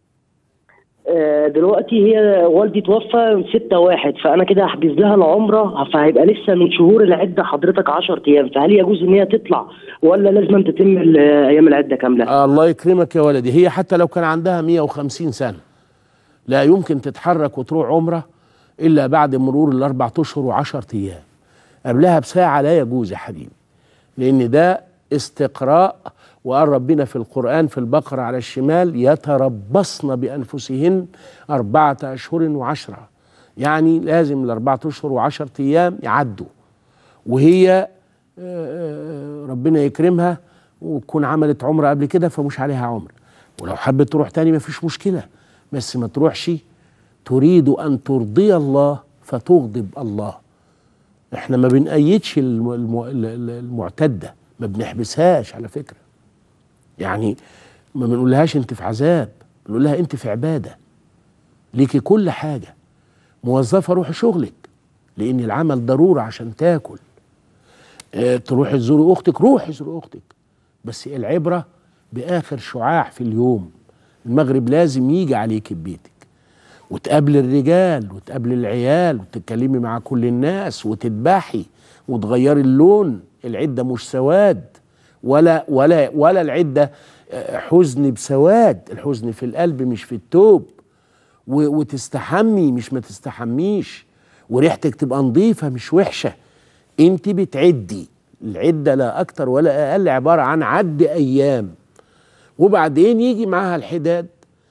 Speaker 7: آه، دلوقتي هي والدي توفى 6 واحد فانا كده هحجز لها العمره فهيبقى لسه من شهور العده حضرتك 10 ايام فهل يجوز ان هي تطلع ولا لازم تتم ال- ايام العده كامله؟
Speaker 1: آه الله يكرمك يا ولدي هي حتى لو كان عندها 150 سنة لا يمكن تتحرك وتروح عمرة إلا بعد مرور الأربع أشهر وعشرة أيام قبلها بساعة لا يجوز يا حبيبي لأن ده استقراء وقال ربنا في القرآن في البقرة على الشمال يتربصن بأنفسهن أربعة أشهر وعشرة يعني لازم الأربعة أشهر وعشرة أيام يعدوا وهي آه، آه، ربنا يكرمها وتكون عملت عمره قبل كده فمش عليها عمر ولو حبت تروح تاني مفيش مشكله بس ما تروحش تريد ان ترضي الله فتغضب الله احنا ما بنأيدش الم- الم- ال- المعتده ما بنحبسهاش على فكره يعني ما بنقولهاش انت في عذاب بنقول لها انت في عباده ليكي كل حاجه موظفه روحي شغلك لان العمل ضروره عشان تاكل آه، تروحي تزوري اختك روحي زوري اختك بس العبره باخر شعاع في اليوم المغرب لازم يجي عليك ببيتك وتقابل الرجال وتقابل العيال وتتكلمي مع كل الناس وتذبحي وتغيري اللون العده مش سواد ولا ولا ولا العده آه، حزن بسواد الحزن في القلب مش في التوب و- وتستحمي مش ما تستحميش وريحتك تبقى نظيفه مش وحشه انت بتعدي العده لا اكتر ولا اقل عباره عن عد ايام وبعدين يجي معاها الحداد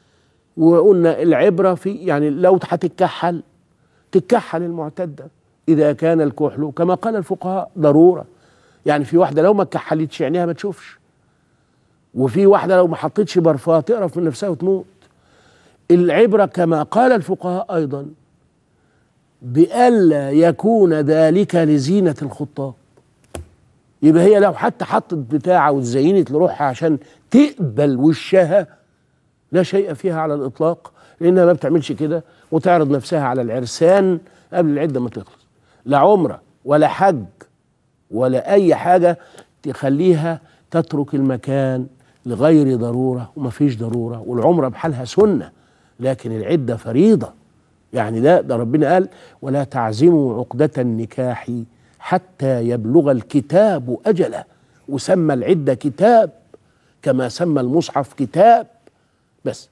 Speaker 1: وقلنا العبره في يعني لو هتتكحل تتكحل المعتده اذا كان الكحل كما قال الفقهاء ضروره يعني في واحده لو ما اتكحلتش عينيها ما تشوفش وفي واحده لو ما حطتش برفان تقرف من نفسها وتموت العبره كما قال الفقهاء ايضا بألا يكون ذلك لزينة الخطاب يبقى هي لو حتى حطت بتاعة وتزينت لروحها عشان تقبل وشها لا شيء فيها على الإطلاق لأنها ما بتعملش كده وتعرض نفسها على العرسان قبل العدة ما تخلص لا عمرة ولا حج ولا أي حاجة تخليها تترك المكان لغير ضرورة وما فيش ضرورة والعمرة بحالها سنة لكن العدة فريضة يعني ده ده ربنا قال ولا تعزموا عقدة النكاح حتى يبلغ الكتاب أجله وسمى العدة كتاب كما سمى المصحف كتاب بس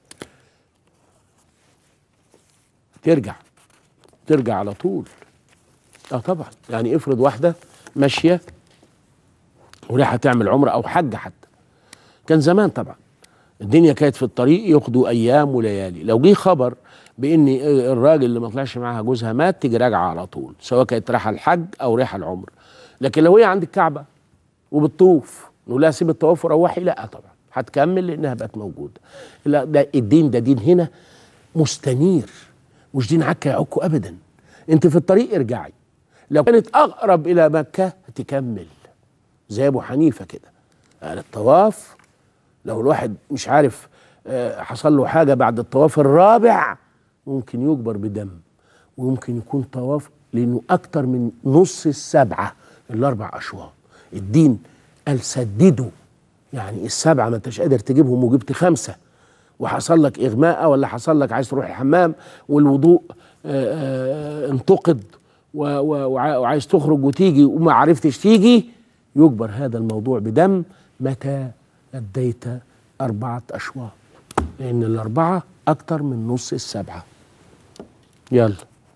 Speaker 1: ترجع ترجع على طول اه طبعا يعني افرض واحدة ماشية ورايحة تعمل عمرة أو حج حتى كان زمان طبعا الدنيا كانت في الطريق ياخدوا أيام وليالي لو جه خبر بان الراجل اللي ما طلعش معاها جوزها مات تيجي راجعه على طول سواء كانت رايحه الحج او رايحه العمر لكن لو هي عند الكعبه وبتطوف نقول لها سيب الطواف وروحي لا طبعا هتكمل لانها بقت موجوده لا ده الدين ده دين هنا مستنير مش دين عكا يعكوا ابدا انت في الطريق ارجعي لو كانت اقرب الى مكه تكمل زي ابو حنيفه كده قال الطواف لو الواحد مش عارف آه، حصل له حاجه بعد الطواف الرابع ممكن يجبر بدم ويمكن يكون طواف لانه اكتر من نص السبعه الاربع اشواط الدين قال سددوا يعني السبعه ما انتش قادر تجيبهم وجبت خمسه وحصل لك اغماء ولا حصل لك عايز تروح الحمام والوضوء آه، آه، انتقد و- و- وع- وعايز تخرج وتيجي وما عرفتش تيجي يجبر هذا الموضوع بدم متى اديت اربعه اشواط لان الاربعه اكتر من نص السبعه يلا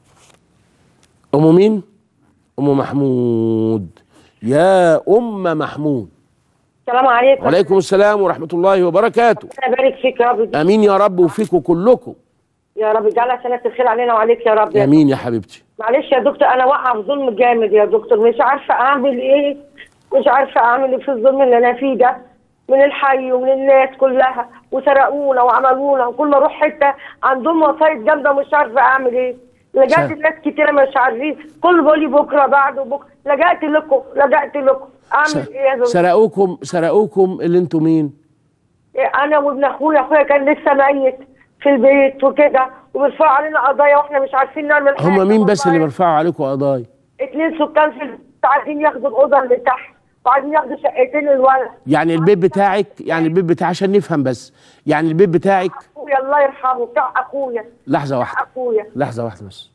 Speaker 1: ام مين ام محمود يا ام محمود
Speaker 8: السلام عليكم
Speaker 1: وعليكم السلام ورحمه الله وبركاته
Speaker 8: ربنا يبارك فيك يا رب
Speaker 1: امين يا رب وفيكم كلكم
Speaker 8: يا رب اجعلها سنة الخير علينا وعليك يا رب
Speaker 1: امين يا حبيبتي
Speaker 8: معلش يا دكتور انا واقعه في ظلم جامد يا دكتور مش عارفه اعمل ايه مش عارفه اعمل ايه في الظلم اللي انا فيه ده من الحي ومن الناس كلها وسرقونا وعملونا وكل ما اروح حته عندهم وسايط جامده مش عارفه اعمل ايه لجأت
Speaker 1: سر-
Speaker 8: لناس كتيره مش عارفين كل بيقول لي بكره بعد وبكره لجأت لكم لجأت لكم
Speaker 1: س-
Speaker 8: اعمل ايه يا دكتور
Speaker 1: سرقوكم سرقوكم اللي انتوا مين
Speaker 8: انا وابن اخويا اخويا كان لسه ميت في البيت وكده وبيرفعوا علينا قضايا واحنا مش عارفين نعمل حاجه
Speaker 1: هم مين بس اللي
Speaker 8: والله.
Speaker 1: بيرفعوا عليكم قضايا
Speaker 8: اتنين سكان في البيت عايزين ياخدوا الاوضه اللي تحت وعايزين ياخدوا شقتين الولد
Speaker 1: يعني البيت بتاعك يعني البيت بتاعي عشان نفهم بس يعني البيت بتاعك
Speaker 8: اخويا الله يرحمه بتاع اخويا
Speaker 1: لحظه واحده
Speaker 8: اخويا
Speaker 1: لحظه واحده بس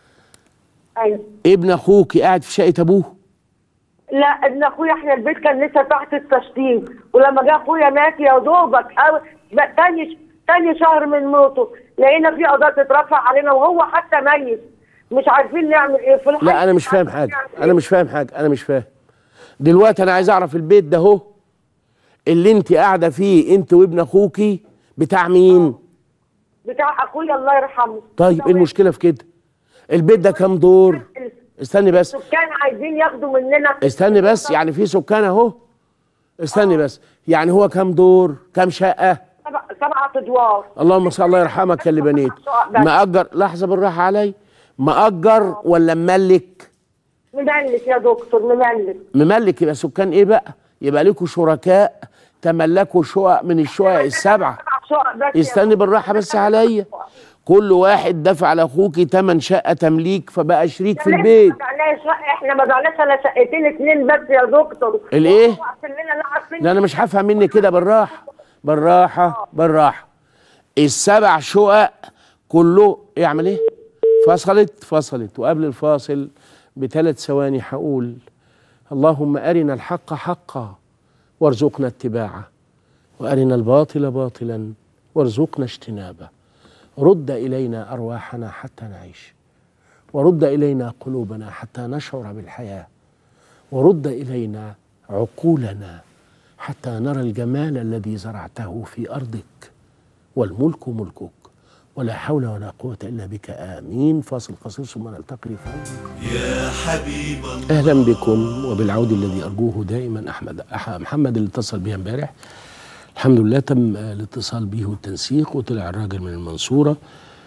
Speaker 8: ايوه
Speaker 1: ابن اخوك قاعد في شقه ابوه
Speaker 8: لا ابن اخويا احنا البيت كان لسه تحت التشطيب ولما جه اخويا مات يا دوبك أو بقى تاني تاني شهر من موته لقينا في قضايا تترفع علينا وهو حتى ميت مش عارفين نعمل ايه في الحي
Speaker 1: لا انا مش فاهم حاجه انا مش فاهم حاجه انا مش فاهم دلوقتي انا عايز اعرف البيت ده اهو اللي انت قاعده فيه انت وابن اخوكي بتاع مين
Speaker 8: بتاع اخويا الله يرحمه
Speaker 1: طيب ايه المشكله في كده البيت ده كام دور استني بس
Speaker 8: السكان عايزين ياخدوا مننا
Speaker 1: استني بس يعني في سكان اهو استني بس يعني هو كام دور كام شقه
Speaker 8: سبع سبعة ادوار
Speaker 1: اللهم صل الله يرحمك يا اللي بنيت مأجر لحظه بالراحه علي مأجر ولا مملك
Speaker 8: مملك يا دكتور مملك
Speaker 1: مملك يبقى سكان ايه بقى يبقى لكم شركاء تملكوا شقق من الشقق السبعه
Speaker 8: سبع شقق بس يا
Speaker 1: استني بالراحه بس عليا كل واحد دفع لاخوكي تمن شقه تمليك فبقى شريك في
Speaker 8: لسه
Speaker 1: البيت
Speaker 8: ما بعناش شقة، احنا ما بعناش الا شقتين اتنين بس يا دكتور
Speaker 1: الايه؟
Speaker 8: وهو عارفين لنا لا عارفين
Speaker 1: لا انا مش هفهم مني كده بالراحه بالراحه بالراحه السبع شقق كله يعمل ايه فصلت فصلت وقبل الفاصل بثلاث ثواني هقول اللهم ارنا الحق حقا وارزقنا اتباعه وارنا الباطل باطلا وارزقنا اجتنابه رد الينا ارواحنا حتى نعيش ورد الينا قلوبنا حتى نشعر بالحياه ورد الينا عقولنا حتى نرى الجمال الذي زرعته في ارضك والملك ملكك ولا حول ولا قوه الا بك امين فاصل قصير ثم نلتقي في
Speaker 9: يا حبيب الله
Speaker 1: اهلا بكم وبالعود الذي ارجوه دائما احمد أح- محمد اللي اتصل بي امبارح الحمد لله تم آه، الاتصال به والتنسيق وطلع الراجل من المنصوره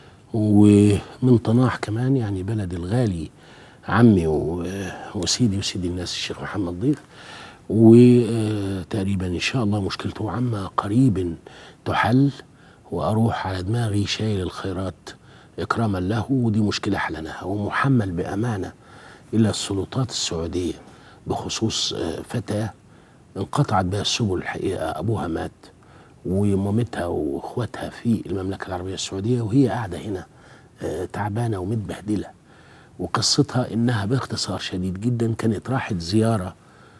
Speaker 1: ومن طناح كمان يعني بلد الغالي عمي و- وسيدي وسيدي الناس الشيخ محمد ضيف وتقريبا ان شاء الله مشكلته عما قريب تحل واروح على دماغي شايل الخيرات اكراما له ودي مشكله حلناها ومحمل بامانه الى السلطات السعوديه بخصوص آه، فتاه انقطعت بها السبل الحقيقه ابوها مات ومامتها واخواتها في المملكه العربيه السعوديه وهي قاعده هنا آه، تعبانه ومتبهدله وقصتها انها باختصار شديد جدا كانت راحت زياره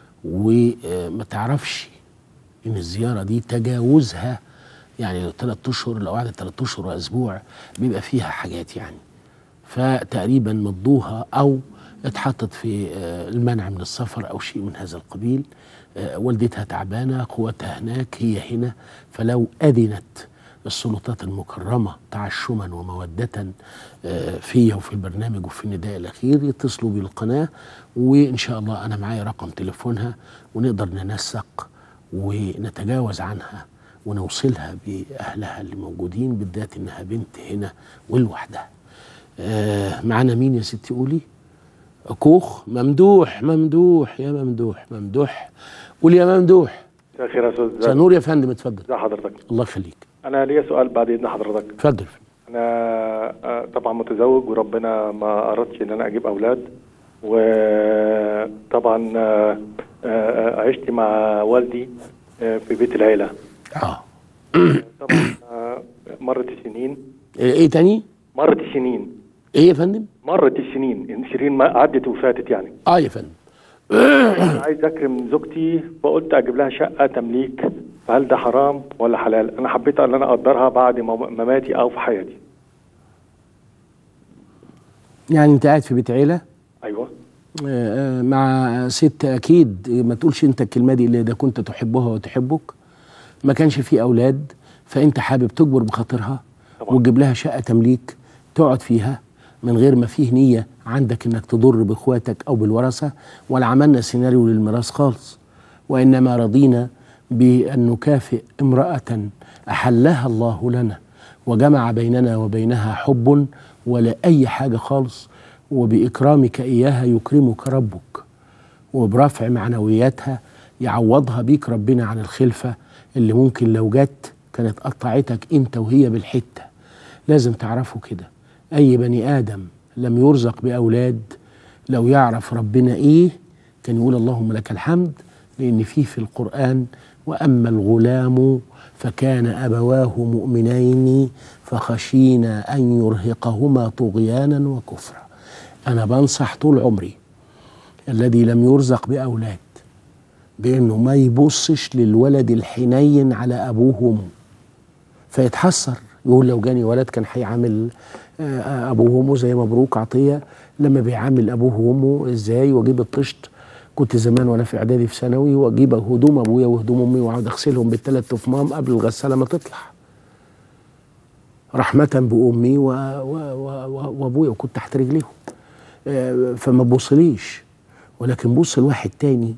Speaker 1: وما تعرفش ان الزياره دي تجاوزها يعني لو ثلاث اشهر لو قعدت ثلاث اشهر واسبوع بيبقى فيها حاجات يعني فتقريبا مضوها او اتحطت في آه، المنع من السفر او شيء من هذا القبيل آه، والدتها تعبانه قوتها هناك هي هنا فلو اذنت السلطات المكرمه تعشما وموده آه، فيا وفي البرنامج وفي النداء الاخير يتصلوا بالقناه وان شاء الله انا معايا رقم تليفونها ونقدر ننسق ونتجاوز عنها ونوصلها باهلها اللي موجودين بالذات انها بنت هنا ولوحدها. آه معانا مين يا ستي قولي؟ كوخ ممدوح ممدوح يا ممدوح ممدوح قول يا ممدوح
Speaker 10: مساء الخير يا استاذ
Speaker 1: سنور يا فندم اتفضل
Speaker 10: ازي حضرتك
Speaker 1: الله يخليك
Speaker 10: انا ليا سؤال بعد اذن حضرتك
Speaker 1: اتفضل
Speaker 10: انا آه، طبعا متزوج وربنا ما اردش ان انا اجيب اولاد وطبعا آه، آه، عشت مع والدي آه، في بيت العيله
Speaker 1: اه
Speaker 10: طبعا آه، مرت السنين
Speaker 1: ايه تاني
Speaker 10: مرت السنين
Speaker 1: ايه يا فندم
Speaker 10: مرت السنين السنين ما عدت وفاتت يعني
Speaker 1: اه يا فندم
Speaker 10: أنا عايز اكرم زوجتي فقلت اجيب لها شقه تمليك فهل ده حرام ولا حلال انا حبيت ان انا اقدرها بعد مم- مماتي او في حياتي
Speaker 1: يعني انت قاعد في بيت عيله
Speaker 10: ايوه
Speaker 1: آه، آه، مع ست اكيد ما تقولش انت الكلمه دي الا اذا كنت تحبها وتحبك ما كانش في اولاد فانت حابب تجبر بخاطرها وتجيب لها شقه تمليك تقعد فيها من غير ما فيه نيه عندك انك تضر باخواتك او بالورثه ولا عملنا سيناريو للميراث خالص وانما رضينا بان نكافئ امراه احلها الله لنا وجمع بيننا وبينها حب ولا اي حاجه خالص وباكرامك اياها يكرمك ربك وبرفع معنوياتها يعوضها بيك ربنا عن الخلفة اللي ممكن لو جت كانت قطعتك انت وهي بالحتة لازم تعرفوا كده اي بني ادم لم يرزق باولاد لو يعرف ربنا ايه كان يقول اللهم لك الحمد لان فيه في القرآن واما الغلام فكان ابواه مؤمنين فخشينا ان يرهقهما طغيانا وكفرا انا بنصح طول عمري الذي لم يرزق بأولاد بأنه ما يبصش للولد الحنين على أبوه وأمه فيتحسر يقول لو جاني ولد كان هيعامل آه، آه، أبوه وأمه زي مبروك عطية لما بيعامل أبوه وأمه إزاي وأجيب الطشت كنت زمان وأنا في إعدادي في ثانوي وأجيب هدوم أبويا وهدوم أمي وأقعد أغسلهم بالثلاث تفمام قبل الغسالة ما تطلع رحمة بأمي و- و- و- و- وأبويا وكنت تحت رجليهم آه، فما بوصليش ولكن بص لواحد تاني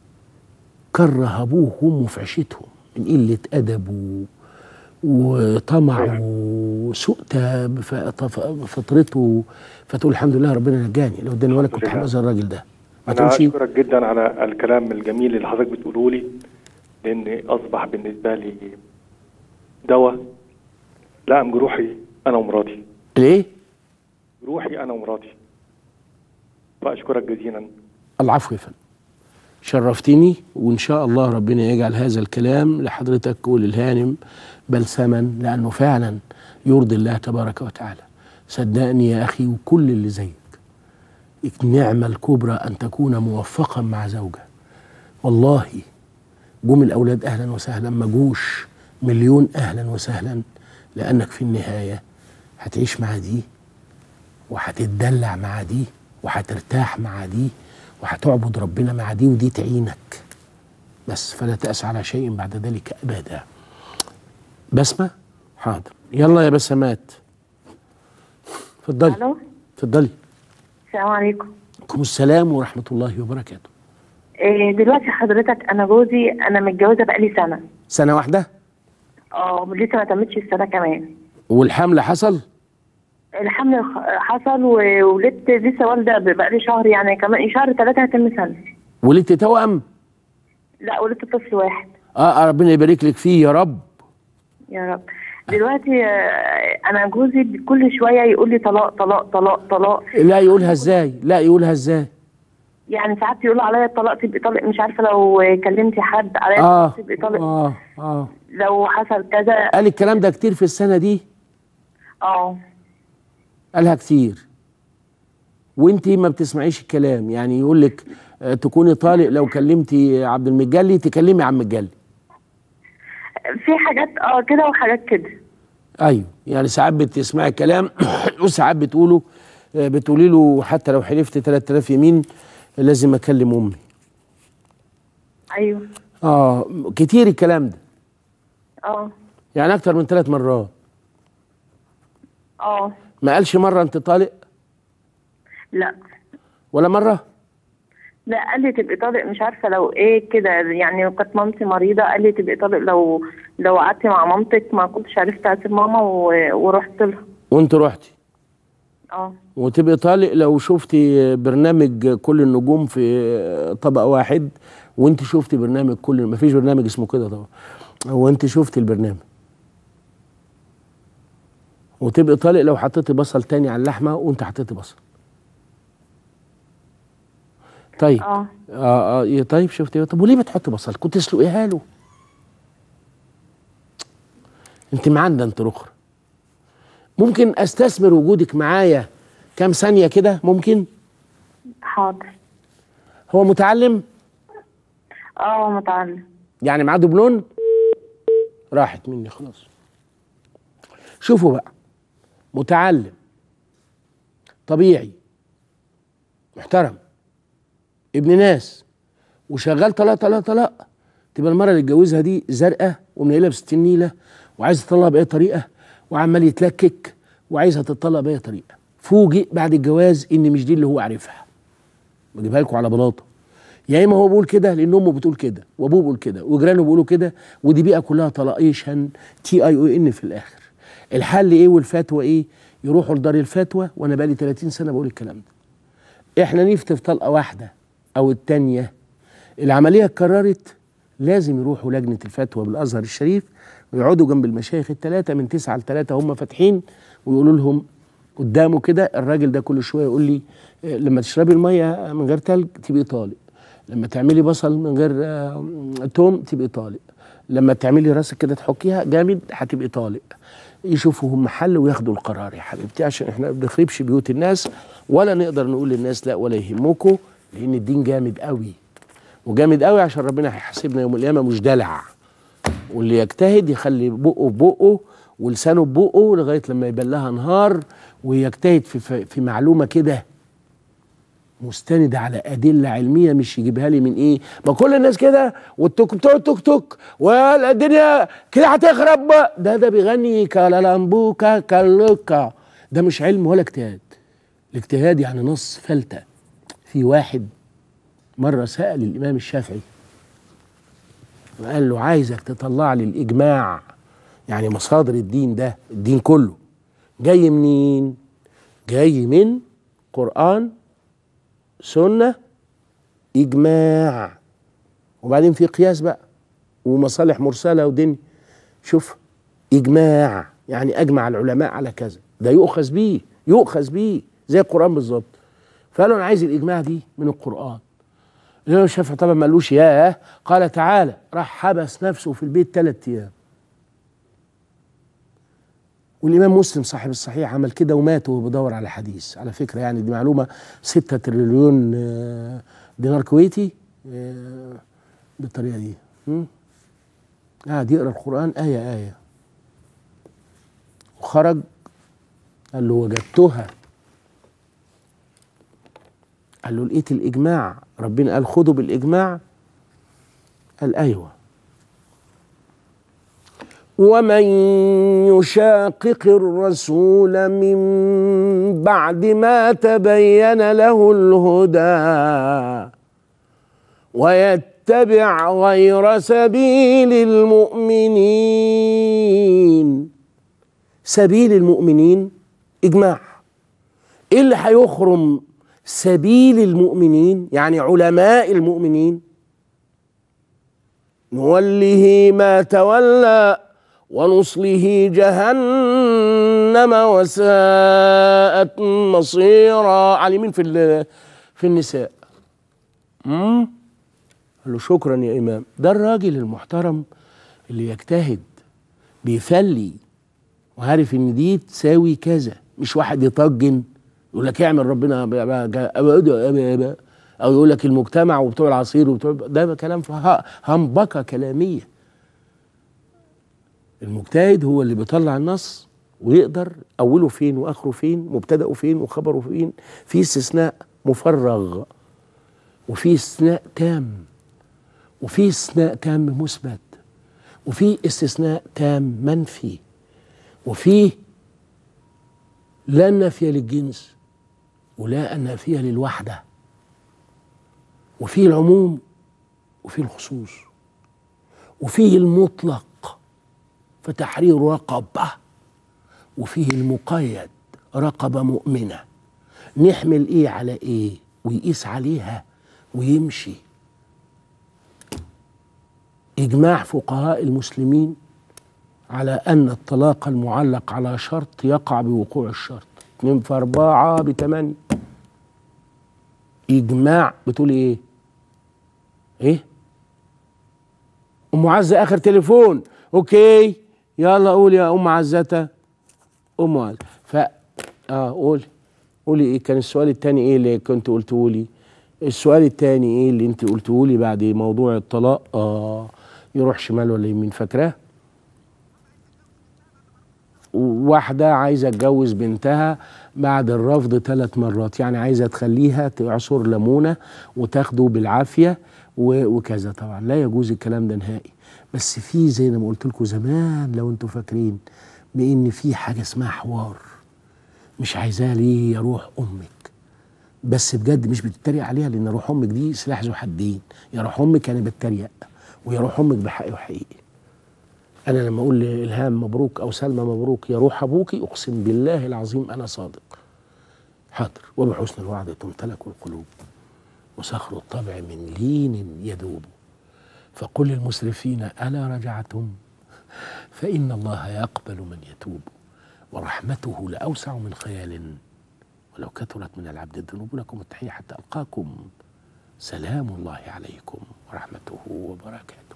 Speaker 1: كره ابوه وامه في عيشتهم من قله ادب و... وطمع وسوء تاب- ف- طف- فطرته فتقول الحمد لله ربنا نجاني لو اداني ولد كنت هبقى زي الراجل ده ما
Speaker 10: انا
Speaker 1: تقولش
Speaker 10: اشكرك جدا على الكلام الجميل اللي حضرتك بتقوله لي لان اصبح بالنسبه لي دواء لائم جروحي انا ومراتي
Speaker 1: ليه؟
Speaker 10: جروحي انا ومراتي فاشكرك جزيلا
Speaker 1: العفو يا فندم شرفتني وان شاء الله ربنا يجعل هذا الكلام لحضرتك وللهانم بلسما لانه فعلا يرضي الله تبارك وتعالى صدقني يا اخي وكل اللي زيك النعمه الكبرى ان تكون موفقا مع زوجه والله جم الاولاد اهلا وسهلا ما جوش مليون اهلا وسهلا لانك في النهايه هتعيش مع دي وهتتدلع مع دي وهترتاح مع دي وهتعبد ربنا مع دي ودي تعينك بس فلا تأس على شيء بعد ذلك أبدا بسمة حاضر يلا يا بسمات اتفضلي
Speaker 11: الو
Speaker 1: اتفضلي
Speaker 11: السلام عليكم
Speaker 1: عليكم السلام ورحمة الله وبركاته
Speaker 11: إيه دلوقتي حضرتك انا جوزي انا متجوزه بقالي سنه
Speaker 1: سنة واحدة
Speaker 11: اه لسه ما تمتش السنه كمان
Speaker 1: والحمل حصل
Speaker 11: الحمل خ- حصل وولدت لسه والده بقالي شهر يعني كمان شهر ثلاثة هتم سنه
Speaker 1: ولدت توأم
Speaker 11: لا ولدت طفل واحد
Speaker 1: اه ربنا يبارك لك فيه يا رب
Speaker 11: يا رب دلوقتي آه، انا جوزي كل شويه يقول لي طلاق طلاق طلاق طلاق
Speaker 1: لا يقولها ازاي لا يقولها ازاي
Speaker 11: يعني ساعات يقول عليا الطلاق تبقي طالق مش عارفه لو كلمتي حد عليا
Speaker 1: اه
Speaker 11: الطلاق تبقي طالق
Speaker 1: اه اه
Speaker 11: لو حصل كذا
Speaker 1: قال الكلام ده كتير في السنة دي
Speaker 11: اه
Speaker 1: قالها كتير وانت ما بتسمعيش الكلام يعني يقول لك آه، تكوني طالق لو كلمتي عبد المجلي تكلمي عم مجلي
Speaker 11: في حاجات اه كده وحاجات كده
Speaker 1: ايوه يعني ساعات بتسمعي كلام وساعات بتقوله آه، بتقولي له حتى لو حلفت 3000 يمين لازم اكلم امي
Speaker 11: ايوه
Speaker 1: اه كتير الكلام ده
Speaker 11: اه
Speaker 1: يعني اكتر من ثلاث مرات
Speaker 11: اه
Speaker 1: ما قالش مره انت طالق
Speaker 11: لا
Speaker 1: ولا مره
Speaker 11: لا قال لي تبقي طالق مش عارفه لو ايه كده يعني كانت مامتي مريضه قال لي تبقي طالق لو لو قعدتي مع مامتك ما كنتش عرفت اسيب ماما و- ورحت لها
Speaker 1: وانت رحتي
Speaker 11: اه
Speaker 1: وتبقي طالق لو شفتي برنامج كل النجوم في طبق واحد وانت شفتي برنامج كل ما فيش برنامج اسمه كده طبعا وانت شفتي البرنامج وتبقي طالق لو حطيتي بصل تاني على اللحمه وانت حطيتي بصل طيب
Speaker 11: اه
Speaker 1: اه, آه طيب شفتي طب وليه بتحطي بصل كنت تسلقيها له انت معانا انت اخرى ممكن استثمر وجودك معايا كام ثانيه كده ممكن
Speaker 11: حاضر
Speaker 1: هو متعلم
Speaker 11: اه متعلم
Speaker 1: يعني معاه دبلون راحت مني خلاص شوفوا بقى متعلم طبيعي محترم ابن ناس وشغال طلاق طلاق طلاق تبقى المره اللي اتجوزها دي زرقاء ومنيله ب 60 نيله وعايز تطلق باي طريقه وعمال يتلكك وعايزها تطلق باي طريقه فوجئ بعد الجواز ان مش دي اللي هو عارفها بجيبها لكم على بلاطه يا اما هو بيقول كده لان امه بتقول كده وابوه بيقول كده وجيرانه بيقولوا كده ودي بيئه كلها طلاقيشن تي اي او ان في الاخر الحل ايه والفتوى ايه يروحوا لدار الفتوى وانا بقالي 30 سنه بقول الكلام ده احنا نفتي في طلقه واحده او الثانيه العمليه اتكررت لازم يروحوا لجنه الفتوى بالازهر الشريف ويقعدوا جنب المشايخ الثلاثه من تسعه لثلاثه هم فاتحين ويقولوا لهم قدامه كده الراجل ده كل شويه يقول لي آه، لما تشربي الميه من غير تلج تبقي طالق لما تعملي بصل من غير آه، توم تبقي طالق لما تعملي راسك كده تحكيها جامد هتبقي طالق يشوفوا هم حل وياخدوا القرار يا حبيبتي عشان احنا ما بنخربش بيوت الناس ولا نقدر نقول للناس لا ولا يهمكم لان الدين جامد قوي وجامد قوي عشان ربنا هيحاسبنا يوم القيامه مش دلع واللي يجتهد يخلي بقه في بقه ولسانه في بقه لغايه لما يبان لها نهار ويجتهد في في, في معلومه كده مستندة على أدلة علمية مش يجيبها لي من إيه؟ ما كل الناس كده والتوك توك توك توك والدنيا كده هتخرب بقى. ده ده بيغني كالالامبوكا كالوكا ده مش علم ولا اجتهاد الاجتهاد يعني نص فلتة في واحد مرة سأل الإمام الشافعي وقال له عايزك تطلع لي الإجماع يعني مصادر الدين ده الدين كله جاي منين؟ جاي من قرآن سنة إجماع وبعدين في قياس بقى ومصالح مرسلة ودنيا شوف إجماع يعني أجمع العلماء على كذا ده يؤخذ بيه يؤخذ بيه زي القرآن بالظبط فقالوا أنا عايز الإجماع دي من القرآن الإمام الشافعي طبعا ما قالوش ياه قال تعالى راح حبس نفسه في البيت ثلاث أيام والإمام مسلم صاحب الصحيح عمل كده ومات وهو بيدور على حديث على فكرة يعني دي معلومة ستة تريليون آه، دينار كويتي آه، بالطريقة دي م? قاعد يقرا القرآن آية آية وخرج قال له وجدتها قال له لقيت الإجماع ربنا قال خدوا بالإجماع قال أيوه ومن يشاقق الرسول من بعد ما تبين له الهدى ويتبع غير سبيل المؤمنين سبيل المؤمنين اجماع ايه اللي هيخرم سبيل المؤمنين يعني علماء المؤمنين نوله ما تولى ونصله جهنم وساءت مصيرا على مين في ال- في النساء امم قال له شكرا يا امام ده الراجل المحترم اللي يجتهد بيفلي وعارف ان دي تساوي كذا مش واحد يطجن يقول لك اعمل ربنا ب- ب- جا- أبا- أبا- أبا. او يقول لك المجتمع وبتوع العصير وبتوع ده كلام ه- همبكه كلاميه المجتهد هو اللي بيطلع النص ويقدر اوله فين واخره فين مبتدأه فين وخبره فين في استثناء مفرغ وفي استثناء تام وفي استثناء تام مثبت وفي استثناء تام منفي وفي لا نافية للجنس ولا نافية للوحدة وفي العموم وفي الخصوص وفيه المطلق فتحرير رقبة وفيه المقيد رقبة مؤمنة نحمل ايه على ايه ويقيس عليها ويمشي اجماع فقهاء المسلمين على ان الطلاق المعلق على شرط يقع بوقوع الشرط اتنين في اربعة بتمانية اجماع بتقول ايه ايه ام عزه اخر تليفون اوكي يلا قول يا ام عزته ام عزة. ف اه قولي قولي ايه كان السؤال التاني ايه اللي كنت قلته لي السؤال التاني ايه اللي انت قلته لي بعد موضوع الطلاق اه يروح شمال ولا يمين فاكراه واحدة عايزة تجوز بنتها بعد الرفض ثلاث مرات يعني عايزة تخليها تعصر ليمونة وتاخده بالعافية و- وكذا طبعا لا يجوز الكلام ده نهائي بس في زي ما قلت لكم زمان لو انتوا فاكرين بان في حاجة اسمها حوار مش عايزاه ليه يا روح امك بس بجد مش بتتريق عليها لان روح امك دي سلاح ذو حدين يا روح امك انا بتريق ويا روح امك بحقي وحقيقي انا لما اقول لالهام مبروك او سلمى مبروك يا روح ابوكي اقسم بالله العظيم انا صادق حاضر وبحسن الوعد تمتلك القلوب وصخر الطبع من لين يذوب فقل للمسرفين الا رجعتم فان الله يقبل من يتوب ورحمته لاوسع من خيال ولو كثرت من العبد الذنوب لكم التحيه حتى القاكم سلام الله عليكم ورحمته وبركاته